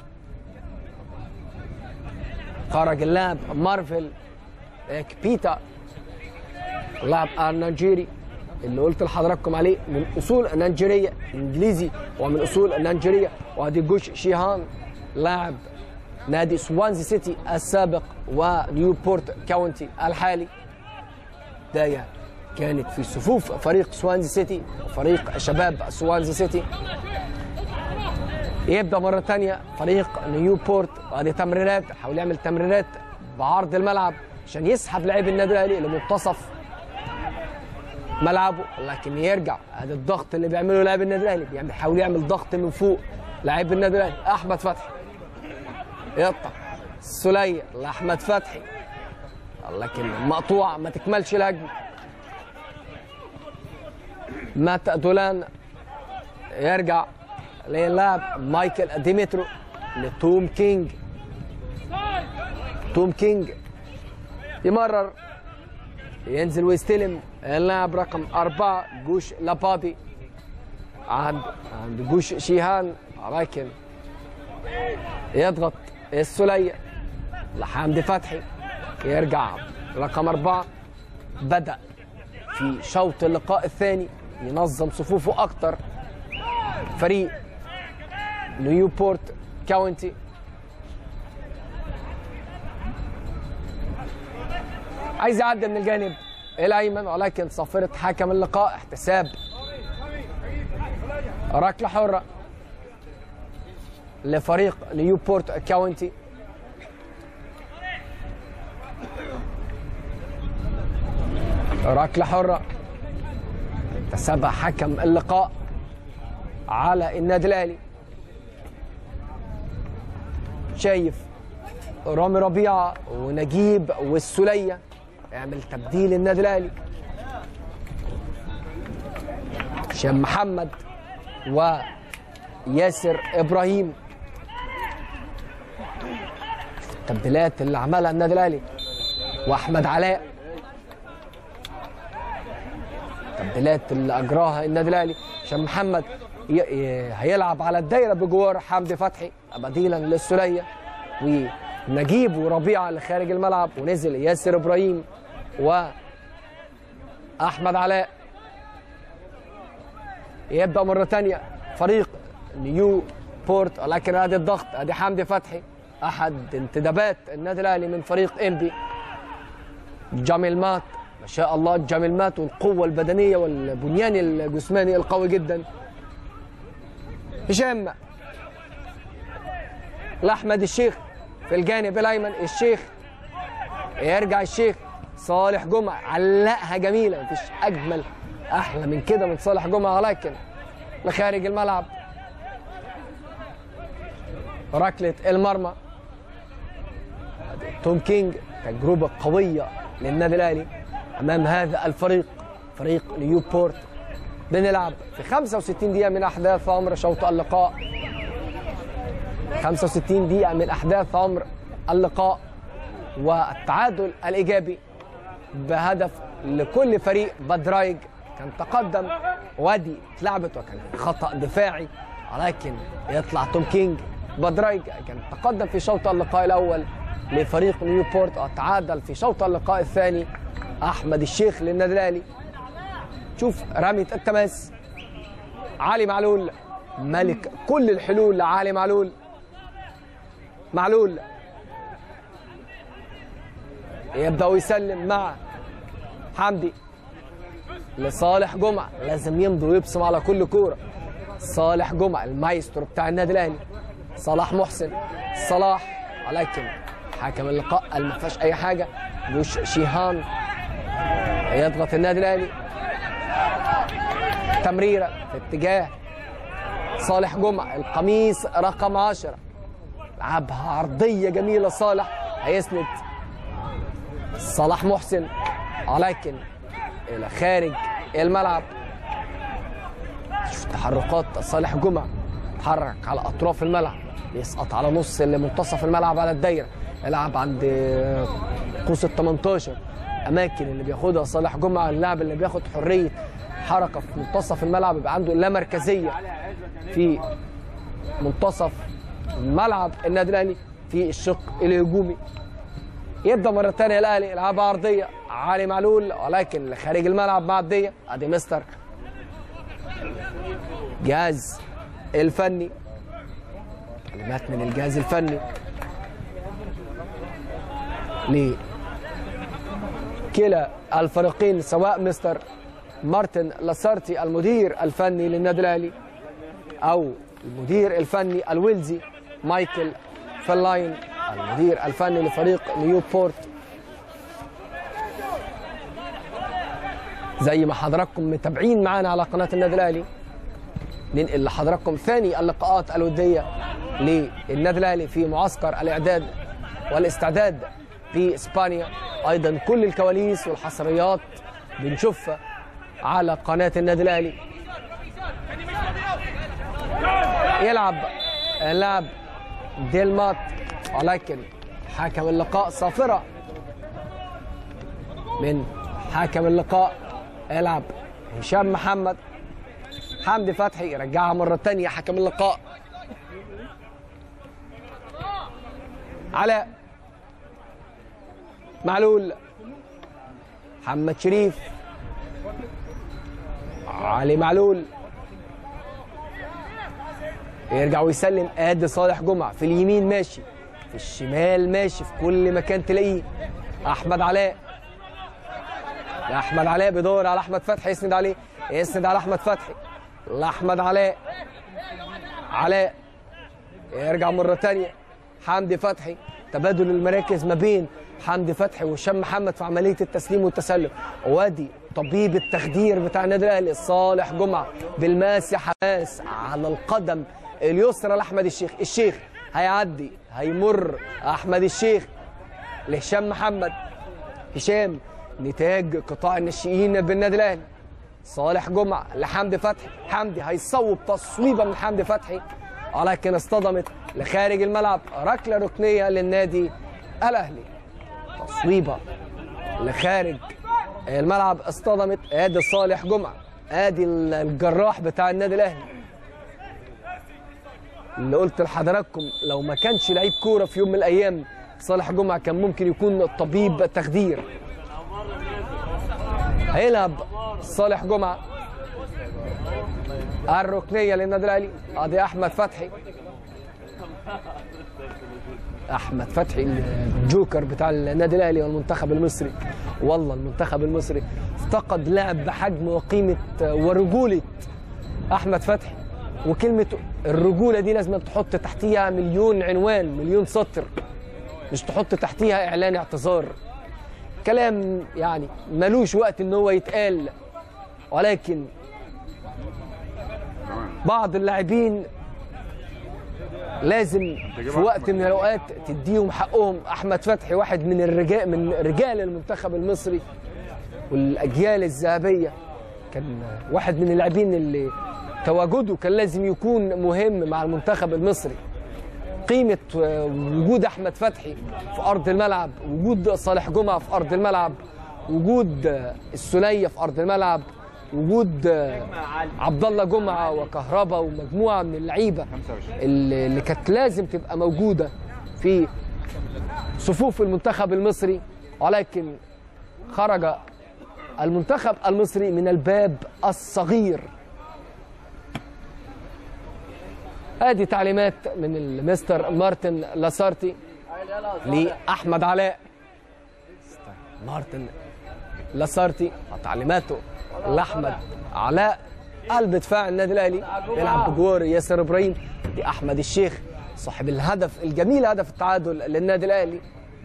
خرج اللاعب مارفل كبيتا لاعب النيجيري اللي قلت لحضراتكم عليه من اصول نيجيريه انجليزي ومن اصول نيجيريه وادي جوش شيهان لاعب نادي سوانزي سيتي السابق ونيوبورت كاونتي الحالي بدايه كانت في صفوف فريق سوانزي سيتي وفريق شباب سوانزي سيتي يبدا مره ثانيه فريق نيوبورت وهذه تمريرات حاول يعمل تمريرات بعرض الملعب عشان يسحب لاعب النادي الاهلي لمنتصف ملعبه لكن يرجع هذا الضغط اللي بيعمله لاعب النادي الاهلي بيعمل بيحاول يعمل ضغط من فوق لاعب النادي الاهلي احمد فتحي يقطع سلية لاحمد فتحي لكن مقطوعه ما تكملش الهجمه مات دولان يرجع للاعب مايكل ديمترو لتوم كينج توم كينج يمرر ينزل ويستلم اللاعب رقم أربعة جوش لابابي عند عند جوش شيهان لكن يضغط السلية لحمدي فتحي يرجع رقم أربعة بدأ في شوط اللقاء الثاني ينظم صفوفه أكتر فريق نيوبورت كاونتي عايز يعدي من الجانب الايمن ولكن صافره حكم اللقاء احتساب ركله حره لفريق نيوبورت كاونتي ركله حره احتسبها حكم اللقاء على النادي الاهلي شايف رامي ربيعه ونجيب والسليه يعمل تبديل النادي الاهلي هشام محمد وياسر ابراهيم التبديلات اللي عملها النادي الاهلي واحمد علاء التبديلات اللي اجراها النادي الاهلي هشام محمد ي- ي- هيلعب على الدايره بجوار حمدي فتحي بديلا للسليه ونجيب وربيعه اللي خارج الملعب ونزل ياسر ابراهيم واحمد علاء يبدا مره ثانيه فريق نيو بورت لكن ادي الضغط ادي حمدي فتحي احد انتدابات النادي الاهلي من فريق انبي جاميل مات ما شاء الله جاميل مات والقوه البدنيه والبنيان الجسماني القوي جدا هشام لاحمد الشيخ في الجانب الايمن الشيخ يرجع الشيخ صالح جمعه علقها جميله مفيش اجمل احلى من كده من صالح جمعه ولكن لخارج الملعب ركله المرمى توم كينج تجربه قويه للنادي الاهلي امام هذا الفريق فريق نيوبورت بنلعب في 65 دقيقه من احداث عمر شوط اللقاء 65 دقيقه من احداث عمر اللقاء والتعادل الايجابي بهدف لكل فريق بدرايج كان تقدم وادي اتلعبت وكان خطا دفاعي ولكن يطلع توم كينج بدرايج كان تقدم في شوط اللقاء الاول لفريق نيوبورت وتعادل في شوط اللقاء الثاني احمد الشيخ للنادي الاهلي شوف رمية التماس علي معلول ملك كل الحلول لعلي معلول معلول يبدا يسلم مع حمدي لصالح جمعه لازم يمضي ويبصم على كل كوره صالح جمعه المايسترو بتاع النادي الاهلي صلاح محسن صلاح ولكن حكم اللقاء قال ما فيهاش اي حاجه يوش شيهان يضغط النادي الاهلي تمريره في اتجاه صالح جمعه القميص رقم 10 لعبها عرضيه جميله صالح هيسند صلاح محسن ولكن الى خارج الملعب شوف تحركات صالح جمعه تحرك على اطراف الملعب يسقط على نص منتصف الملعب على الدايره يلعب عند قوس ال 18 اماكن اللي بياخدها صالح جمعه اللاعب اللي بياخد حريه حركه في منتصف الملعب يبقى عنده لا مركزيه في منتصف ملعب النادي الاهلي في الشق الهجومي يبدا مره ثانيه الاهلي يلعبها عرضيه علي معلول ولكن خارج الملعب معديه ادي مستر جهاز الفني كلمات من الجهاز الفني لكلا الفريقين سواء مستر مارتن لاسارتي المدير الفني للنادي الاهلي او المدير الفني الويلزي مايكل فلاين المدير الفني لفريق نيوبورت زي ما حضراتكم متابعين معانا على قناه النادي الاهلي ننقل لحضراتكم ثاني اللقاءات الوديه للنادي الاهلي في معسكر الاعداد والاستعداد في اسبانيا ايضا كل الكواليس والحصريات بنشوفها على قناه النادي الاهلي يلعب اللاعب ديلمات ولكن حكم اللقاء صافرة من حكم اللقاء يلعب هشام محمد حمدي فتحي يرجعها مرة تانية حكم اللقاء علاء معلول محمد شريف علي معلول يرجع ويسلم ادي صالح جمعه في اليمين ماشي في الشمال ماشي في كل مكان تلاقيه احمد علاء احمد علاء بيدور على احمد فتحي يسند عليه يسند على احمد فتحي لاحمد علاء علاء يرجع مره ثانيه حمدي فتحي تبادل المراكز ما بين حمدي فتحي وهشام محمد في عمليه التسليم والتسلم وادي طبيب التخدير بتاع النادي الاهلي صالح جمعه بالماس حماس على القدم اليسرى لاحمد الشيخ الشيخ هيعدي هيمر احمد الشيخ لهشام محمد هشام نتاج قطاع الناشئين بالنادي الاهلي صالح جمعه لحمدي فتحي حمدي هيصوب تصويبه من حمدي فتحي ولكن اصطدمت لخارج الملعب ركله ركنيه للنادي الاهلي تصويبه لخارج الملعب اصطدمت ادي صالح جمعه ادي الجراح بتاع النادي الاهلي اللي قلت لحضراتكم لو ما كانش لعيب كوره في يوم من الايام صالح جمعه كان ممكن يكون طبيب تخدير هيلعب صالح جمعه الركنيه للنادي الاهلي ادي احمد فتحي احمد فتحي الجوكر بتاع النادي الاهلي والمنتخب المصري والله المنتخب المصري افتقد لاعب بحجم وقيمه ورجوله احمد فتحي وكلمه الرجوله دي لازم تحط تحتيها مليون عنوان مليون سطر مش تحط تحتيها اعلان اعتذار كلام يعني ملوش وقت ان هو يتقال ولكن بعض اللاعبين لازم في وقت من الاوقات تديهم حقهم احمد فتحي واحد من الرجال من رجال المنتخب المصري والاجيال الذهبيه كان واحد من اللاعبين اللي تواجده كان لازم يكون مهم مع المنتخب المصري قيمه وجود احمد فتحي في ارض الملعب وجود صالح جمعه في ارض الملعب وجود السليه في ارض الملعب وجود عبد الله جمعه وكهربا ومجموعه من اللعيبه اللي اللي كانت لازم تبقى موجوده في صفوف المنتخب المصري ولكن خرج المنتخب المصري من الباب الصغير ادي تعليمات من المستر مارتن لاسارتي لاحمد علاء مارتن لاسارتي تعليماته لاحمد علاء قلب دفاع النادي الاهلي بيلعب بجوار ياسر ابراهيم دي احمد الشيخ صاحب الهدف الجميل هدف التعادل للنادي الاهلي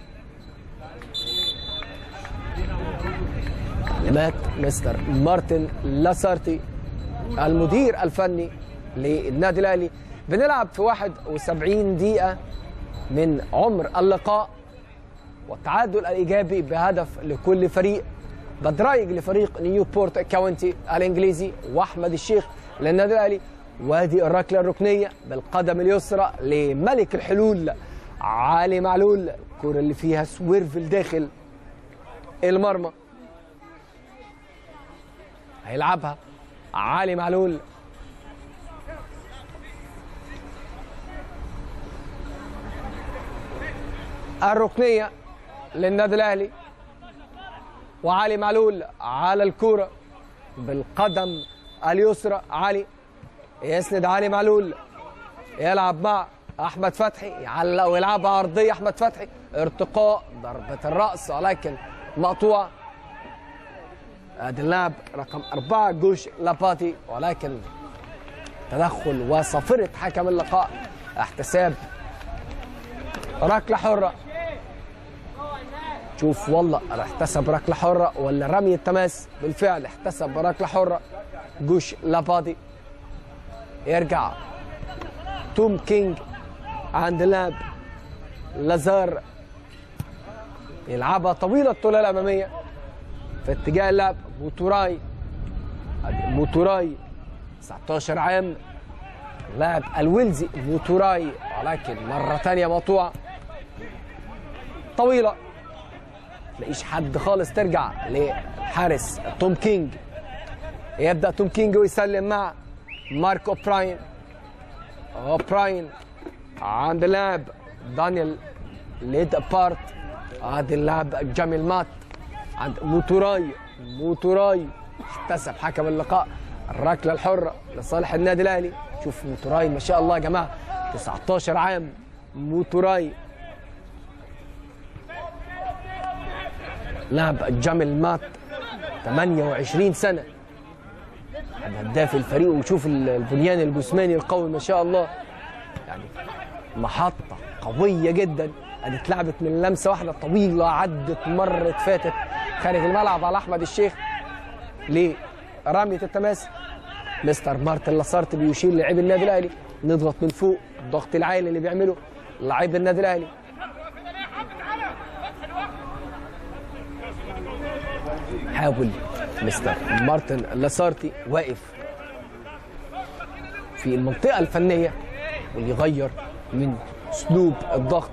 تعليمات مستر مارتن لاسارتي المدير الفني للنادي الاهلي بنلعب في 71 دقيقه من عمر اللقاء والتعادل الايجابي بهدف لكل فريق بدرايج لفريق نيوبورت كاونتي الانجليزي واحمد الشيخ للنادي الاهلي وادي الركله الركنيه بالقدم اليسرى لملك الحلول علي معلول الكره اللي فيها سويرف داخل المرمى هيلعبها علي معلول الركنيه للنادي الاهلي وعلي معلول على الكوره بالقدم اليسرى علي يسند علي معلول يلعب مع احمد فتحي يعلق ويلعبها عرضيه احمد فتحي ارتقاء ضربه الراس ولكن مقطوعه ادي اللاعب رقم أربعة جوش لاباتي ولكن تدخل وصفرة حكم اللقاء احتساب ركلة حرة شوف والله احتسب ركلة حرة ولا رمي التماس بالفعل احتسب ركلة حرة جوش لابادي يرجع توم كينج عند اللاعب لازار يلعبها طويلة الطولة الأمامية في اتجاه اللعب موتوراي موتوراي 19 عام لاعب الويلزي موتوراي ولكن مرة تانية مقطوعة طويلة تلاقيش حد خالص ترجع لحارس توم كينج يبدأ توم كينج ويسلم مع مارك اوبراين اوبراين عند اللاعب دانيال ليد بارت ادي اللاعب جاميل مات عند موتوراي موتوراي احتسب حكم اللقاء الركله الحره لصالح النادي الاهلي شوف موتوراي ما شاء الله يا جماعه 19 عام موتوراي لاعب جامل مات 28 سنه هداف الفريق وشوف البنيان الجسماني القوي ما شاء الله يعني محطه قويه جدا ادي اتلعبت من لمسه واحده طويله عدت مرت فاتت خارج الملعب على احمد الشيخ لرميه التماس مستر مارتن لاسارت بيشير للاعب النادي الاهلي نضغط من فوق الضغط العالي اللي بيعمله لاعب النادي الاهلي حاول مستر مارتن لاسارتي واقف في المنطقه الفنيه واللي يغير من اسلوب الضغط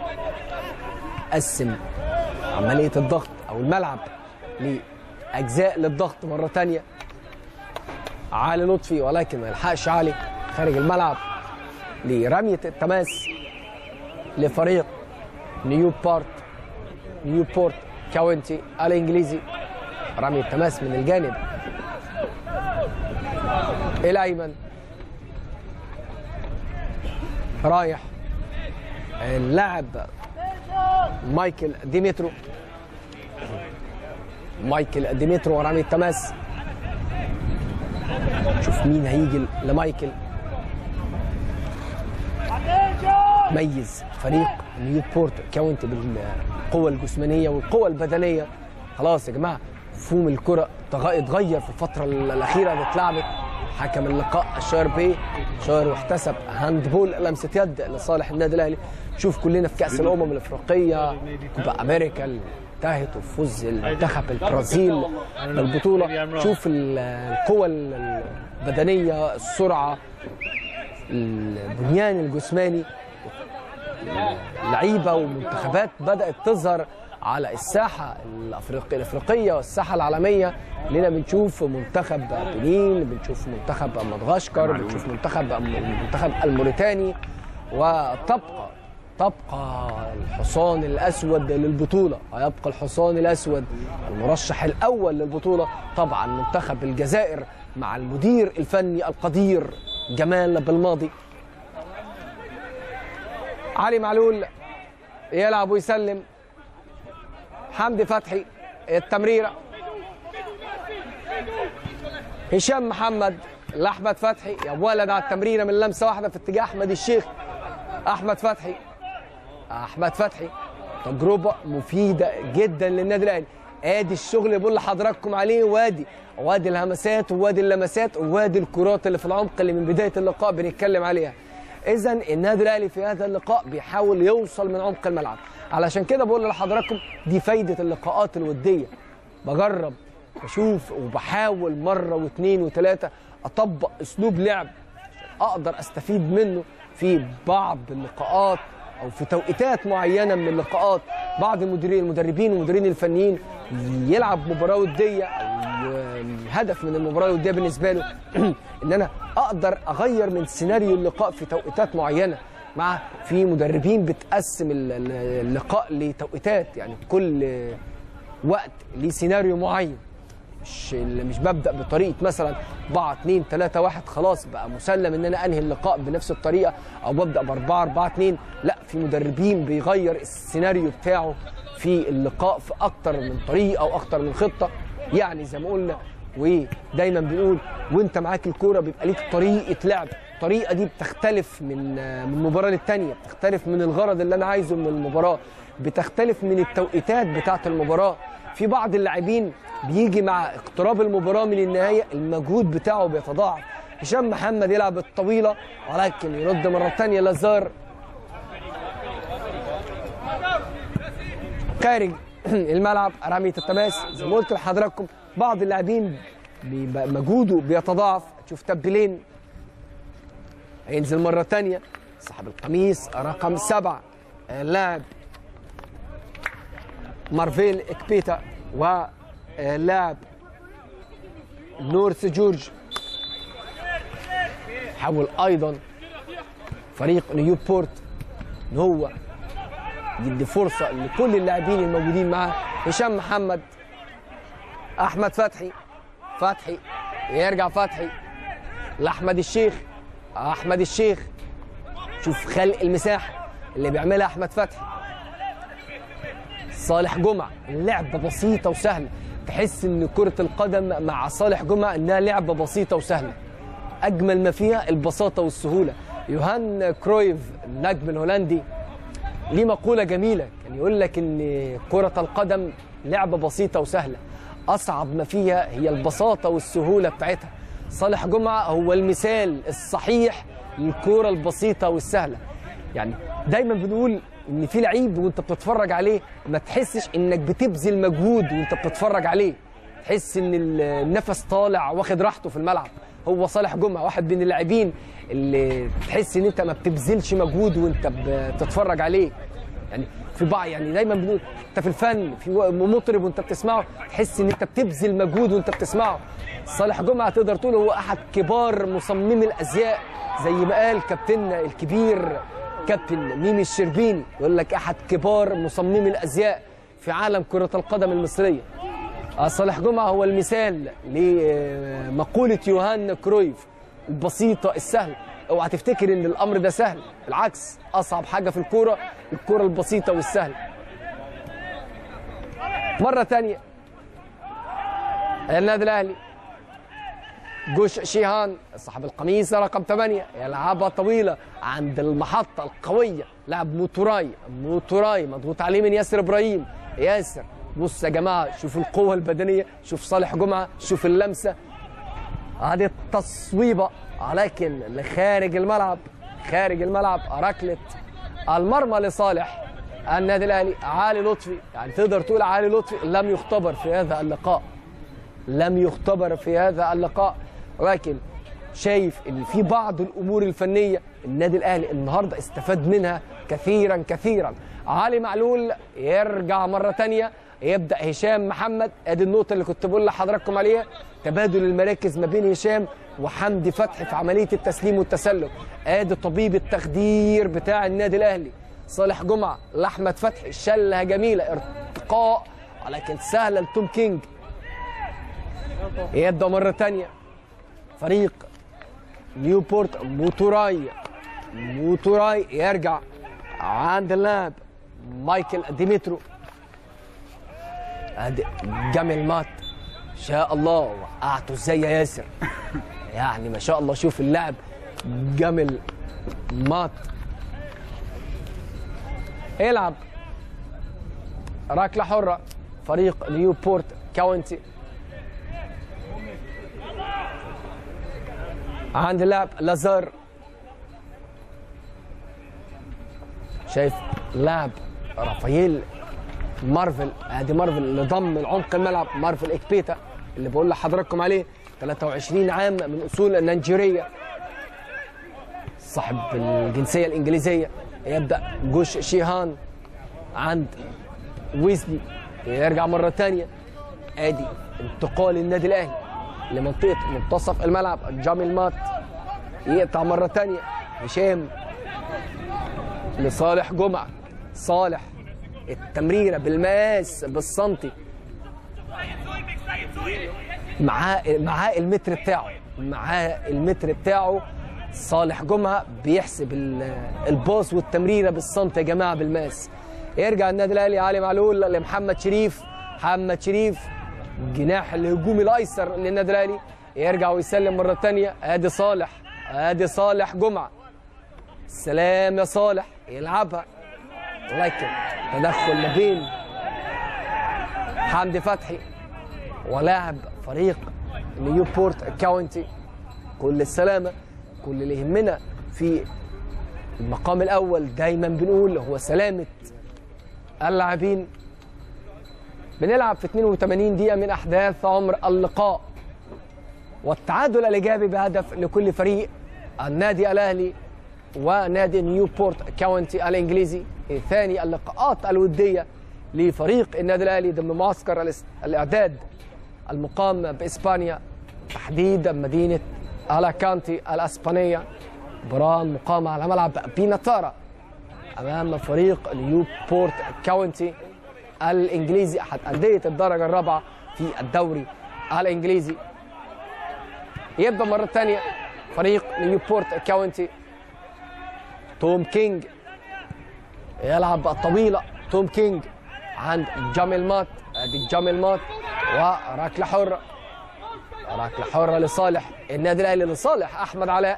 قسم عمليه الضغط او الملعب لاجزاء للضغط مره تانية علي لطفي ولكن ما يلحقش علي خارج الملعب لرميه التماس لفريق نيوبورت نيوبورت كاونتي الانجليزي رمي التماس من الجانب الايمن رايح اللاعب مايكل ديمترو مايكل ديمترو ورمي التماس شوف مين هيجي لمايكل ميز فريق نيوبورت كاونتي بالقوة الجسمانية والقوة البدنية خلاص يا جماعة مفهوم الكرة اتغير في الفترة الأخيرة اللي اتلعبت حكم اللقاء أشار بيه شار واحتسب هاندبول لمسة يد لصالح النادي الأهلي شوف كلنا في كأس الأمم الأفريقية كوبا أمريكا انتهت وفوز المنتخب البرازيل بالبطولة شوف القوة البدنية السرعة البنيان الجسماني لعيبة ومنتخبات بدأت تظهر على الساحة الأفريقية الأفريقية والساحة العالمية لنا بنشوف منتخب بنين بنشوف منتخب مدغشقر بنشوف منتخب المنتخب الموريتاني وتبقى تبقى الحصان الأسود للبطولة هيبقى الحصان الأسود المرشح الأول للبطولة طبعا منتخب الجزائر مع المدير الفني القدير جمال بالماضي علي معلول يلعب ويسلم حمدي فتحي التمريره هشام محمد لاحمد فتحي يا ولد على التمريره من لمسه واحده في اتجاه احمد الشيخ احمد فتحي احمد فتحي تجربه مفيده جدا للنادي الاهلي ادي الشغل اللي بقول لحضراتكم عليه وادي وادي الهمسات وادي اللمسات وادي الكرات اللي في العمق اللي من بدايه اللقاء بنتكلم عليها اذا النادي الاهلي في هذا اللقاء بيحاول يوصل من عمق الملعب علشان كده بقول لحضراتكم دي فايده اللقاءات الوديه بجرب بشوف وبحاول مره واثنين وثلاثه اطبق اسلوب لعب اقدر استفيد منه في بعض اللقاءات او في توقيتات معينه من اللقاءات بعض المديرين المدربين والمديرين الفنيين يلعب مباراه وديه او هدف من المباراه الوديه بالنسبه له ان انا اقدر اغير من سيناريو اللقاء في توقيتات معينه مع في مدربين بتقسم ال- ال- اللقاء لتوقيتات يعني كل وقت ليه سيناريو معين مش مش ببدا بطريقه مثلا 4 2 3 1 خلاص بقى مسلم ان انا انهي اللقاء بنفس الطريقه او ببدا ب 4 4 2 لا في مدربين بيغير السيناريو بتاعه في اللقاء في اكتر من طريقه او اكتر من خطه يعني زي ما قلنا ودايما بنقول وانت معاك الكوره بيبقى ليك طريقه لعب الطريقه دي بتختلف من من مباراه للتانيه بتختلف من الغرض اللي انا عايزه من المباراه بتختلف من التوقيتات بتاعه المباراه في بعض اللاعبين بيجي مع اقتراب المباراه من النهايه المجهود بتاعه بيتضاعف هشام محمد يلعب الطويله ولكن يرد مره ثانيه لازار خارج الملعب رمية التماس زي ما قلت لحضراتكم بعض اللاعبين بيبقى مجهوده بيتضاعف تشوف تبلين هينزل مرة تانية صاحب القميص رقم سبعة اللاعب مارفيل اكبيتا واللاعب نورث جورج حاول ايضا فريق نيوبورت ان هو يدي فرصه لكل اللاعبين الموجودين معاه هشام محمد احمد فتحي فتحي يرجع فتحي لاحمد الشيخ احمد الشيخ شوف خلق المساحه اللي بيعملها احمد فتحي صالح جمعه اللعبه بسيطه وسهله تحس ان كره القدم مع صالح جمعه انها لعبه بسيطه وسهله اجمل ما فيها البساطه والسهوله يوهان كرويف النجم الهولندي ليه مقولة جميلة كان يقول لك إن كرة القدم لعبة بسيطة وسهلة أصعب ما فيها هي البساطة والسهولة بتاعتها صالح جمعة هو المثال الصحيح للكرة البسيطة والسهلة يعني دايما بنقول إن في لعيب وأنت بتتفرج عليه ما تحسش إنك بتبذل مجهود وأنت بتتفرج عليه تحس إن النفس طالع واخد راحته في الملعب هو صالح جمعة واحد من اللاعبين اللي تحس ان انت ما بتبذلش مجهود وانت بتتفرج عليه يعني في بعض يعني دايما بنقول انت في الفن في مطرب وانت بتسمعه تحس ان انت بتبذل مجهود وانت بتسمعه صالح جمعة تقدر تقول هو احد كبار مصممي الازياء زي ما قال كابتننا الكبير كابتن ميمي الشربيني يقول لك احد كبار مصممي الازياء في عالم كرة القدم المصرية آه، صالح جمعة هو المثال لمقولة يوهان كرويف البسيطة السهلة اوعى تفتكر ان الامر ده سهل بالعكس اصعب حاجة في الكورة الكورة البسيطة والسهلة مرة تانية النادي الاهلي جوش شيهان صاحب القميص رقم 8 يلعبها طويلة عند المحطة القوية لاعب موتوراي موتوراي مضغوط عليه من ياسر ابراهيم ياسر بص يا جماعة شوف القوة البدنية شوف صالح جمعة شوف اللمسة هذه التصويبة ولكن لخارج الملعب خارج الملعب ركلة المرمى لصالح النادي الاهلي علي لطفي يعني تقدر تقول علي لطفي لم يختبر في هذا اللقاء لم يختبر في هذا اللقاء ولكن شايف ان في بعض الامور الفنيه النادي الاهلي النهارده استفاد منها كثيرا كثيرا علي معلول يرجع مره ثانيه يبدا هشام محمد ادي النقطه اللي كنت بقول لحضراتكم عليها تبادل المراكز ما بين هشام وحمدي فتحي في عمليه التسليم والتسلم ادي طبيب التخدير بتاع النادي الاهلي صالح جمعه لاحمد فتحي شله جميله ارتقاء ولكن سهله لتوم كينج يبدا مره ثانيه فريق نيوبورت موتوراي موتوراي يرجع عند اللاعب مايكل ديمترو ادي جمل مات شاء الله وقعته ازاي يا ياسر يعني ما شاء الله شوف اللاعب جمل مات يلعب ركله حره فريق نيوبورت كاونتي عند اللاعب لازار شايف لاعب رافائيل مارفل ادي مارفل اللي ضم العمق الملعب مارفل اكبيتا اللي بقول لحضراتكم عليه 23 عام من اصول نيجيريه صاحب الجنسيه الانجليزيه يبدا جوش شيهان عند ويزلي يرجع مره ثانيه ادي انتقال النادي الاهلي لمنطقه منتصف الملعب جامل مات يقطع مره ثانيه هشام لصالح جمعه صالح التمريره بالمقاس بالسنتي معاه معاه المتر بتاعه معاه المتر بتاعه صالح جمعه بيحسب ال- الباص والتمريره بالسنتي يا جماعه بالماس يرجع النادي الاهلي علي معلول لمحمد شريف محمد شريف جناح الهجوم الايسر للنادي الاهلي يرجع ويسلم مره ثانيه ادي صالح ادي صالح جمعه سلام يا صالح يلعبها لكن تدخل ما بين حمدي فتحي ولاعب فريق نيوبورت كاونتي كل السلامة كل اللي يهمنا في المقام الأول دايما بنقول هو سلامة اللاعبين بنلعب في 82 دقيقة من أحداث عمر اللقاء والتعادل الإيجابي بهدف لكل فريق النادي الأهلي ونادي نيوبورت كاونتي الإنجليزي ثاني اللقاءات الودية لفريق النادي الأهلي ضمن معسكر الاس- الإعداد المقام بإسبانيا تحديدا مدينة ألاكانتي الأسبانية مباراة مقامة على ملعب بيناتارا أمام فريق نيوبورت كاونتي الإنجليزي أحد أندية الدرجة الرابعة في الدوري الإنجليزي يبدأ مرة ثانية فريق نيوبورت كاونتي توم كينج يلعب الطويلة توم كينج عند جامل مات ادي جامل مات وركلة حرة ركلة حرة لصالح النادي الاهلي لصالح احمد علاء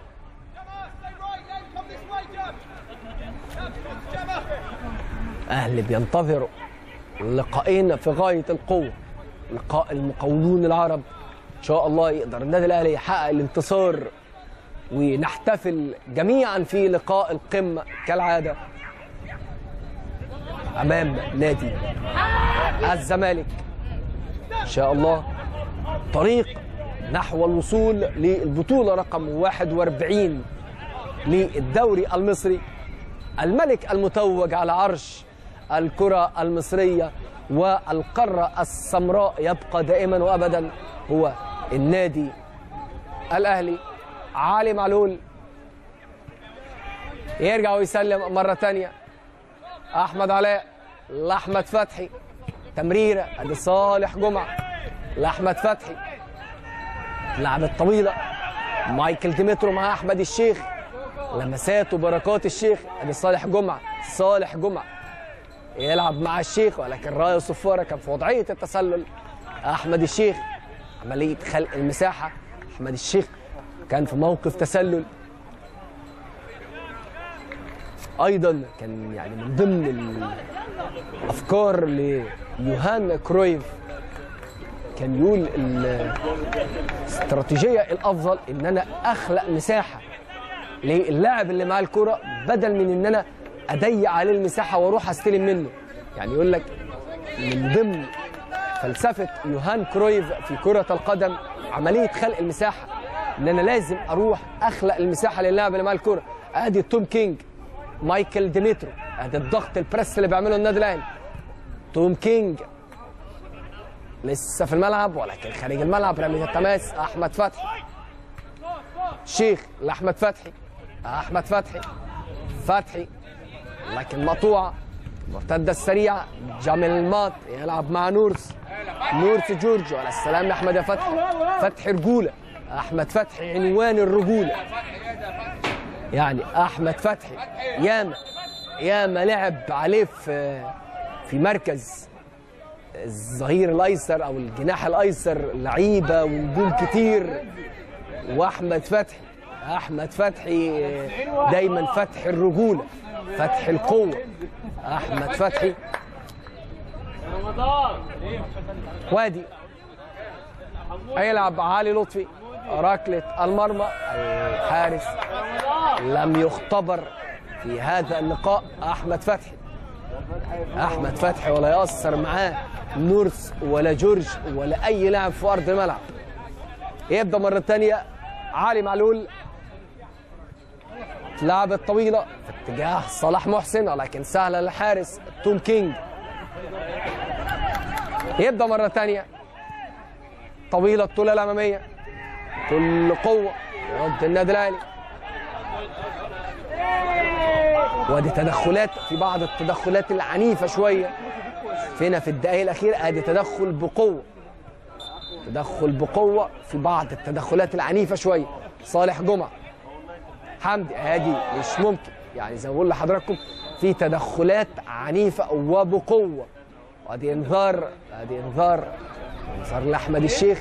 اهلي بينتظروا لقاءين في غاية القوة لقاء المقاولون العرب ان شاء الله يقدر النادي الاهلي يحقق الانتصار ونحتفل جميعا في لقاء القمة كالعادة أمام نادي الزمالك إن شاء الله طريق نحو الوصول للبطولة رقم 41 للدوري المصري الملك المتوج على عرش الكرة المصرية والقارة السمراء يبقى دائما وأبدا هو النادي الأهلي علي معلول يرجع ويسلم مرة تانية أحمد علاء لأحمد فتحي تمريرة أدي صالح جمعة لأحمد فتحي اللعبة الطويلة مايكل ديمترو مع أحمد الشيخ لمسات وبركات الشيخ أدي صالح جمعة صالح جمعة يلعب مع الشيخ ولكن رايه صفارة كان في وضعية التسلل أحمد الشيخ عملية خلق المساحة أحمد الشيخ كان في موقف تسلل ايضا كان يعني من ضمن الافكار ليوهان كرويف كان يقول الاستراتيجيه الافضل ان انا اخلق مساحه للاعب اللي معاه الكره بدل من ان انا اضيق عليه المساحه واروح استلم منه يعني يقول لك من ضمن فلسفه يوهان كرويف في كره القدم عمليه خلق المساحه ان انا لازم اروح اخلق المساحه للاعب اللي معاه الكره ادي توم كينج مايكل ديمترو ادي الضغط البريس اللي بيعمله النادي الاهلي توم كينج لسه في الملعب ولكن خارج الملعب رمية التماس احمد فتحي شيخ لاحمد فتحي احمد فتحي فتحي لكن مقطوعه المرتده السريعه جامل مات يلعب مع نورس نورس جورج ولا السلام يا احمد يا فتحي فتحي رجوله احمد فتحي عنوان الرجوله يعني احمد فتحي ياما ياما لعب عليه في في مركز الظهير الايسر او الجناح الايسر لعيبه ونجوم كتير واحمد فتحي احمد فتحي دايما فتح الرجوله فتح القوه احمد فتحي وادي هيلعب علي لطفي ركله المرمى الحارس لم يختبر في هذا اللقاء احمد فتحي احمد فتحي ولا يأثر معاه نورس ولا جورج ولا اي لاعب في ارض الملعب يبدا مره ثانيه علي معلول لعبة طويلة في اتجاه صلاح محسن ولكن سهلة للحارس توم كينج يبدا مرة ثانية طويلة الطولة الأمامية كل قوة يرد النادي الأهلي وادي تدخلات في بعض التدخلات العنيفة شوية فينا في الدقائق الأخيرة ادي تدخل بقوة تدخل بقوة في بعض التدخلات العنيفة شوية صالح جمعة حمدي ادي مش ممكن يعني زي ما بقول لحضراتكم في تدخلات عنيفة وبقوة وادي انذار ادي انذار انذار لاحمد الشيخ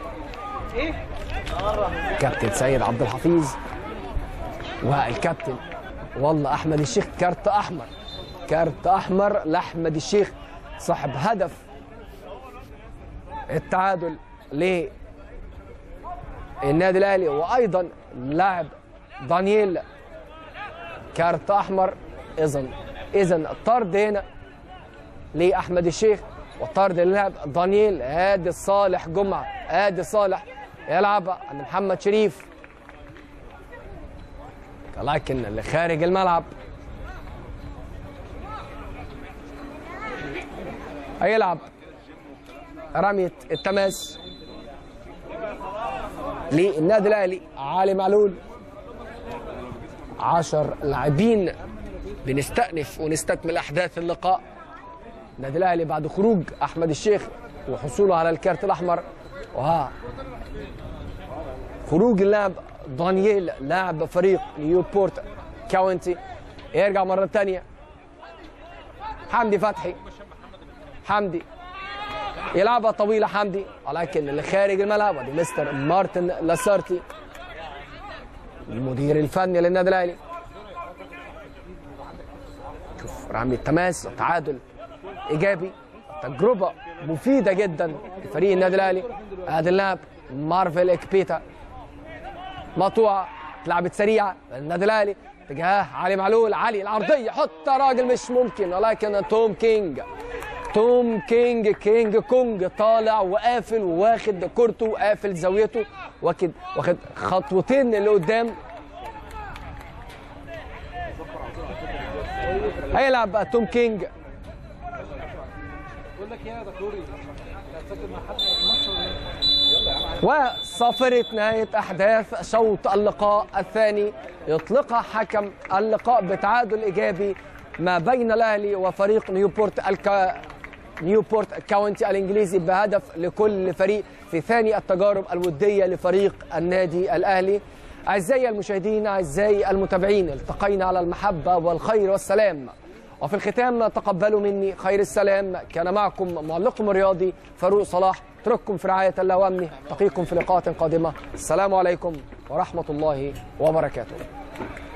كابتن سيد عبد الحفيظ والكابتن والله احمد الشيخ كارت احمر كارت احمر لاحمد الشيخ صاحب هدف التعادل للنادي الاهلي وايضا لاعب دانييل كارت احمر اذا اذا الطرد هنا لاحمد الشيخ والطرد للاعب دانييل ادي صالح جمعه ادي صالح يلعب عند محمد شريف لكن اللي خارج الملعب هيلعب رمية التماس للنادي الاهلي علي معلول عشر لاعبين بنستأنف ونستكمل احداث اللقاء النادي الاهلي بعد خروج احمد الشيخ وحصوله على الكارت الاحمر وها خروج اللاعب دانييل لاعب فريق نيوبورت كاونتي يرجع مرة ثانية حمدي فتحي حمدي يلعبها طويلة حمدي ولكن اللي خارج الملعب ودي مستر مارتن لاسارتي المدير الفني للنادي الاهلي شوف رمي التماس تعادل ايجابي تجربة مفيدة جدا لفريق النادي الاهلي ادي اللاعب مارفل اكبيتا مقطوعه اتلعبت سريعه النادي الاهلي اتجاه علي معلول علي العرضيه حط راجل مش ممكن ولكن توم كينج توم كينج كينج كونج طالع وقافل وواخد كورته وقافل زاويته واخد واخد خطوتين لقدام هيلعب بقى توم كينج وصافرة نهاية أحداث شوط اللقاء الثاني يطلقها حكم اللقاء بتعادل إيجابي ما بين الأهلي وفريق نيوبورت الك... نيوبورت كاونتي الإنجليزي بهدف لكل فريق في ثاني التجارب الودية لفريق النادي الأهلي أعزائي المشاهدين أعزائي المتابعين التقينا على المحبة والخير والسلام وفي الختام تقبلوا مني خير السلام كان معكم معلقكم الرياضي فاروق صلاح اترككم في رعاية الله وأمنه التقيكم في لقاءات قادمة السلام عليكم ورحمة الله وبركاته